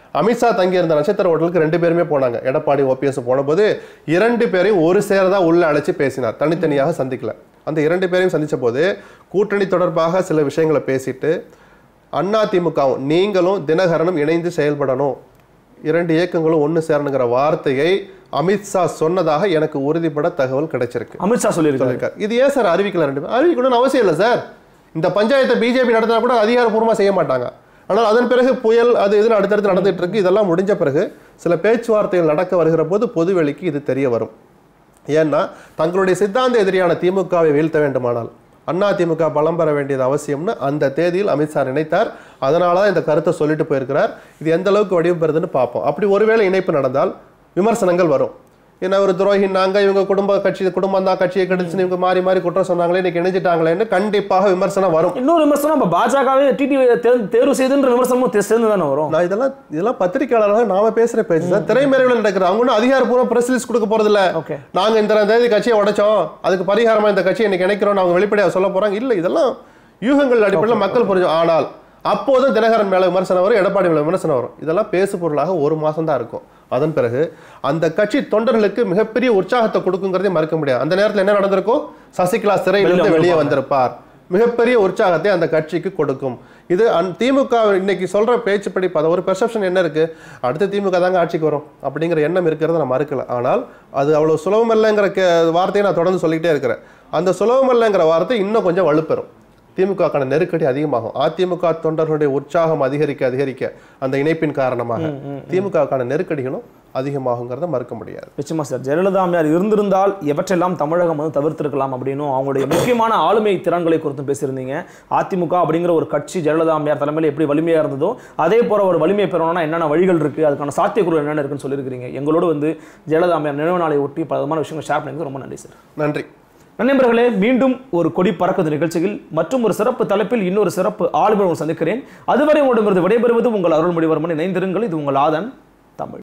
அமித்ஷா தங்கியிருந்த நட்சத்திர ஹோட்டலுக்கு ரெண்டு பேருமே போனாங்க எடப்பாடி ஓபிஎஸ் போனபோது இரண்டு பேரையும் ஒரு சேரதான் உள்ள அழைச்சு பேசினார் தனித்தனியாக சந்திக்கல அந்த இரண்டு பேரையும் சந்திச்ச போது கூட்டணி தொடர்பாக சில விஷயங்களை பேசிட்டு அண்ணா திமுகவும் நீங்களும் தினகரனும் இணைந்து செயல்படணும் இரண்டு இயக்கங்களும் ஒன்று சேரணுங்கிற வார்த்தையை அமித்ஷா சொன்னதாக எனக்கு உறுதிப்பட தகவல் கிடைச்சிருக்கு அமித்ஷா சொல்லியிருக்காரு சொல்லியிருக்காரு இது ஏன் சார் அறிவிக்கல ரெண்டு பேரும் அறிவிக்கணும்னு அவசியம் இல்லை சார் இந்த பஞ்சாயத்தை பிஜேபி நடத்தினா கூட அதிகாரப்பூர்வமாக செய்ய மாட்டாங்க ஆனால் அதன் பிறகு புயல் அது இதுன்னு அடுத்தடுத்து நடந்துட்டு இருக்கு இதெல்லாம் முடிஞ்ச பிறகு சில பேச்சுவார்த்தைகள் நடக்க வருகிற போது பொதுவெளிக்கு இது தெரிய வரும் ஏன்னா தங்களுடைய சித்தாந்த எதிரியான திமுகவை வீழ்த்த வேண்டுமானால் அண்ணா திமுக பலம் பெற வேண்டியது அவசியம்னு அந்த தேதியில் அமித்ஷா நினைத்தார் அதனால தான் இந்த கருத்தை சொல்லிட்டு போயிருக்கிறார் இது எந்த அளவுக்கு வடிவம் பெறுதுன்னு பார்ப்போம் அப்படி ஒருவேளை இணைப்பு நடந்தால் விமர்சனங்கள் வரும் என்ன ஒரு துரோகினாங்க இவங்க குடும்ப கட்சி குடும்பம் தான் கட்சியை கெடுச்சுன்னு இவங்க மாறி மாறி குற்றம் சொன்னாங்களே இன்னைக்கு இணைஞ்சிட்டாங்களேன்னு கண்டிப்பாக விமர்சனம் வரும் இன்னொரு விமர்சனம் இப்போ பாஜகவே டிடி தேர்வு செய்துன்ற விமர்சனமும் தே- சேர்ந்து தானே வரும் நான் இதெல்லாம் இதெல்லாம் பத்திரிகையாளராக நாம பேசுற பேச்சு தான் திரைமறைவில் நடக்குது அவங்க ஒன்றும் அதிகாரப்பூர்வ பிரஸ் ரிலீஸ் கொடுக்க போறது இல்ல ஓகே நாங்க இந்த தேதி கட்சியை உடைச்சோம் அதுக்கு பரிகாரமா இந்த கட்சியை இன்னைக்கு இணைக்கிறோம் அவங்க வெளிப்படையாக சொல்ல போறாங்க இல்ல இதெல்லாம் யூகங்கள் அடிப்படையில் மக்கள் புரிஞ்சு ஆனால் அப்போதும் தினகரன் மேல விமர்சனம் வரும் எடப்பாடி மேல விமர்சனம் வரும் இதெல்லாம் பேசு பொருளாக ஒரு மாசம் தான் இருக்கும் அதன் பிறகு அந்த கட்சி தொண்டர்களுக்கு மிகப்பெரிய உற்சாகத்தை கொடுக்குங்கிறதே மறுக்க முடியாது அந்த நேரத்தில் என்ன நடந்திருக்கும் சசிகலா சிறையிலிருந்து வெளியே வந்திருப்பார் மிகப்பெரிய உற்சாகத்தை அந்த கட்சிக்கு கொடுக்கும் இது அந் திமுக இன்னைக்கு சொல்ற பேச்சுப்படி பார்த்தா ஒரு பெர்செப்ஷன் என்ன இருக்கு அடுத்த திமுக தாங்க ஆட்சிக்கு வரும் அப்படிங்கிற எண்ணம் இருக்கிறத நான் மறுக்கல ஆனால் அது அவ்வளவு சுலபமல்லங்கிற கே வார்த்தையை நான் தொடர்ந்து சொல்லிக்கிட்டே இருக்கிறேன் அந்த சுலபமல்லங்கிற வார்த்தை இன்னும் கொஞ்சம் வலுப்பெறும் திமுகக்கான நெருக்கடி அதிகமாகும் அதிமுக தொண்டர்களுடைய உற்சாகம் அதிகரிக்க அதிகரிக்க அந்த இணைப்பின் காரணமாக திமுகக்கான நெருக்கடிகளும் அதிகமாகுங்கிறத மறுக்க முடியாது நிச்சயமா சார் ஜெயலலிதா அம்மையார் இருந்திருந்தால் எவற்றெல்லாம் தமிழகம் வந்து தவிர்த்திருக்கலாம் அப்படின்னும் அவங்களுடைய முக்கியமான ஆளுமை திறன்களை குறித்தும் பேசியிருந்தீங்க அதிமுக அப்படிங்கிற ஒரு கட்சி ஜெயலலிதா அம்மையார் தலைமையில் எப்படி வலிமையாக இருந்ததோ அதே போல ஒரு வலிமை பெறணும்னா என்னென்ன வழிகள் இருக்கு அதுக்கான சாத்தியக்குழு என்னென்ன இருக்குன்னு சொல்லியிருக்கிறீங்க எங்களோடு வந்து ஜெயலலிதா அம்மையார் நினைவு நாளை ஒட்டி பல விதமான விஷயங்கள் ஷேர் பண்ணி ரொம்ப நன்றி சார் நன்றி நண்பர்களே மீண்டும் ஒரு கொடி பறக்குது நிகழ்ச்சியில் மற்றும் ஒரு சிறப்பு தலைப்பில் இன்னொரு சிறப்பு ஆளுநர் சந்திக்கிறேன் அதுவரை உங்களிடமிருந்து விடைபெறுவது உங்கள் அருள்மொழிவர்மன் இணைந்திருங்கள் இது உங்கள் ஆதன் தமிழ்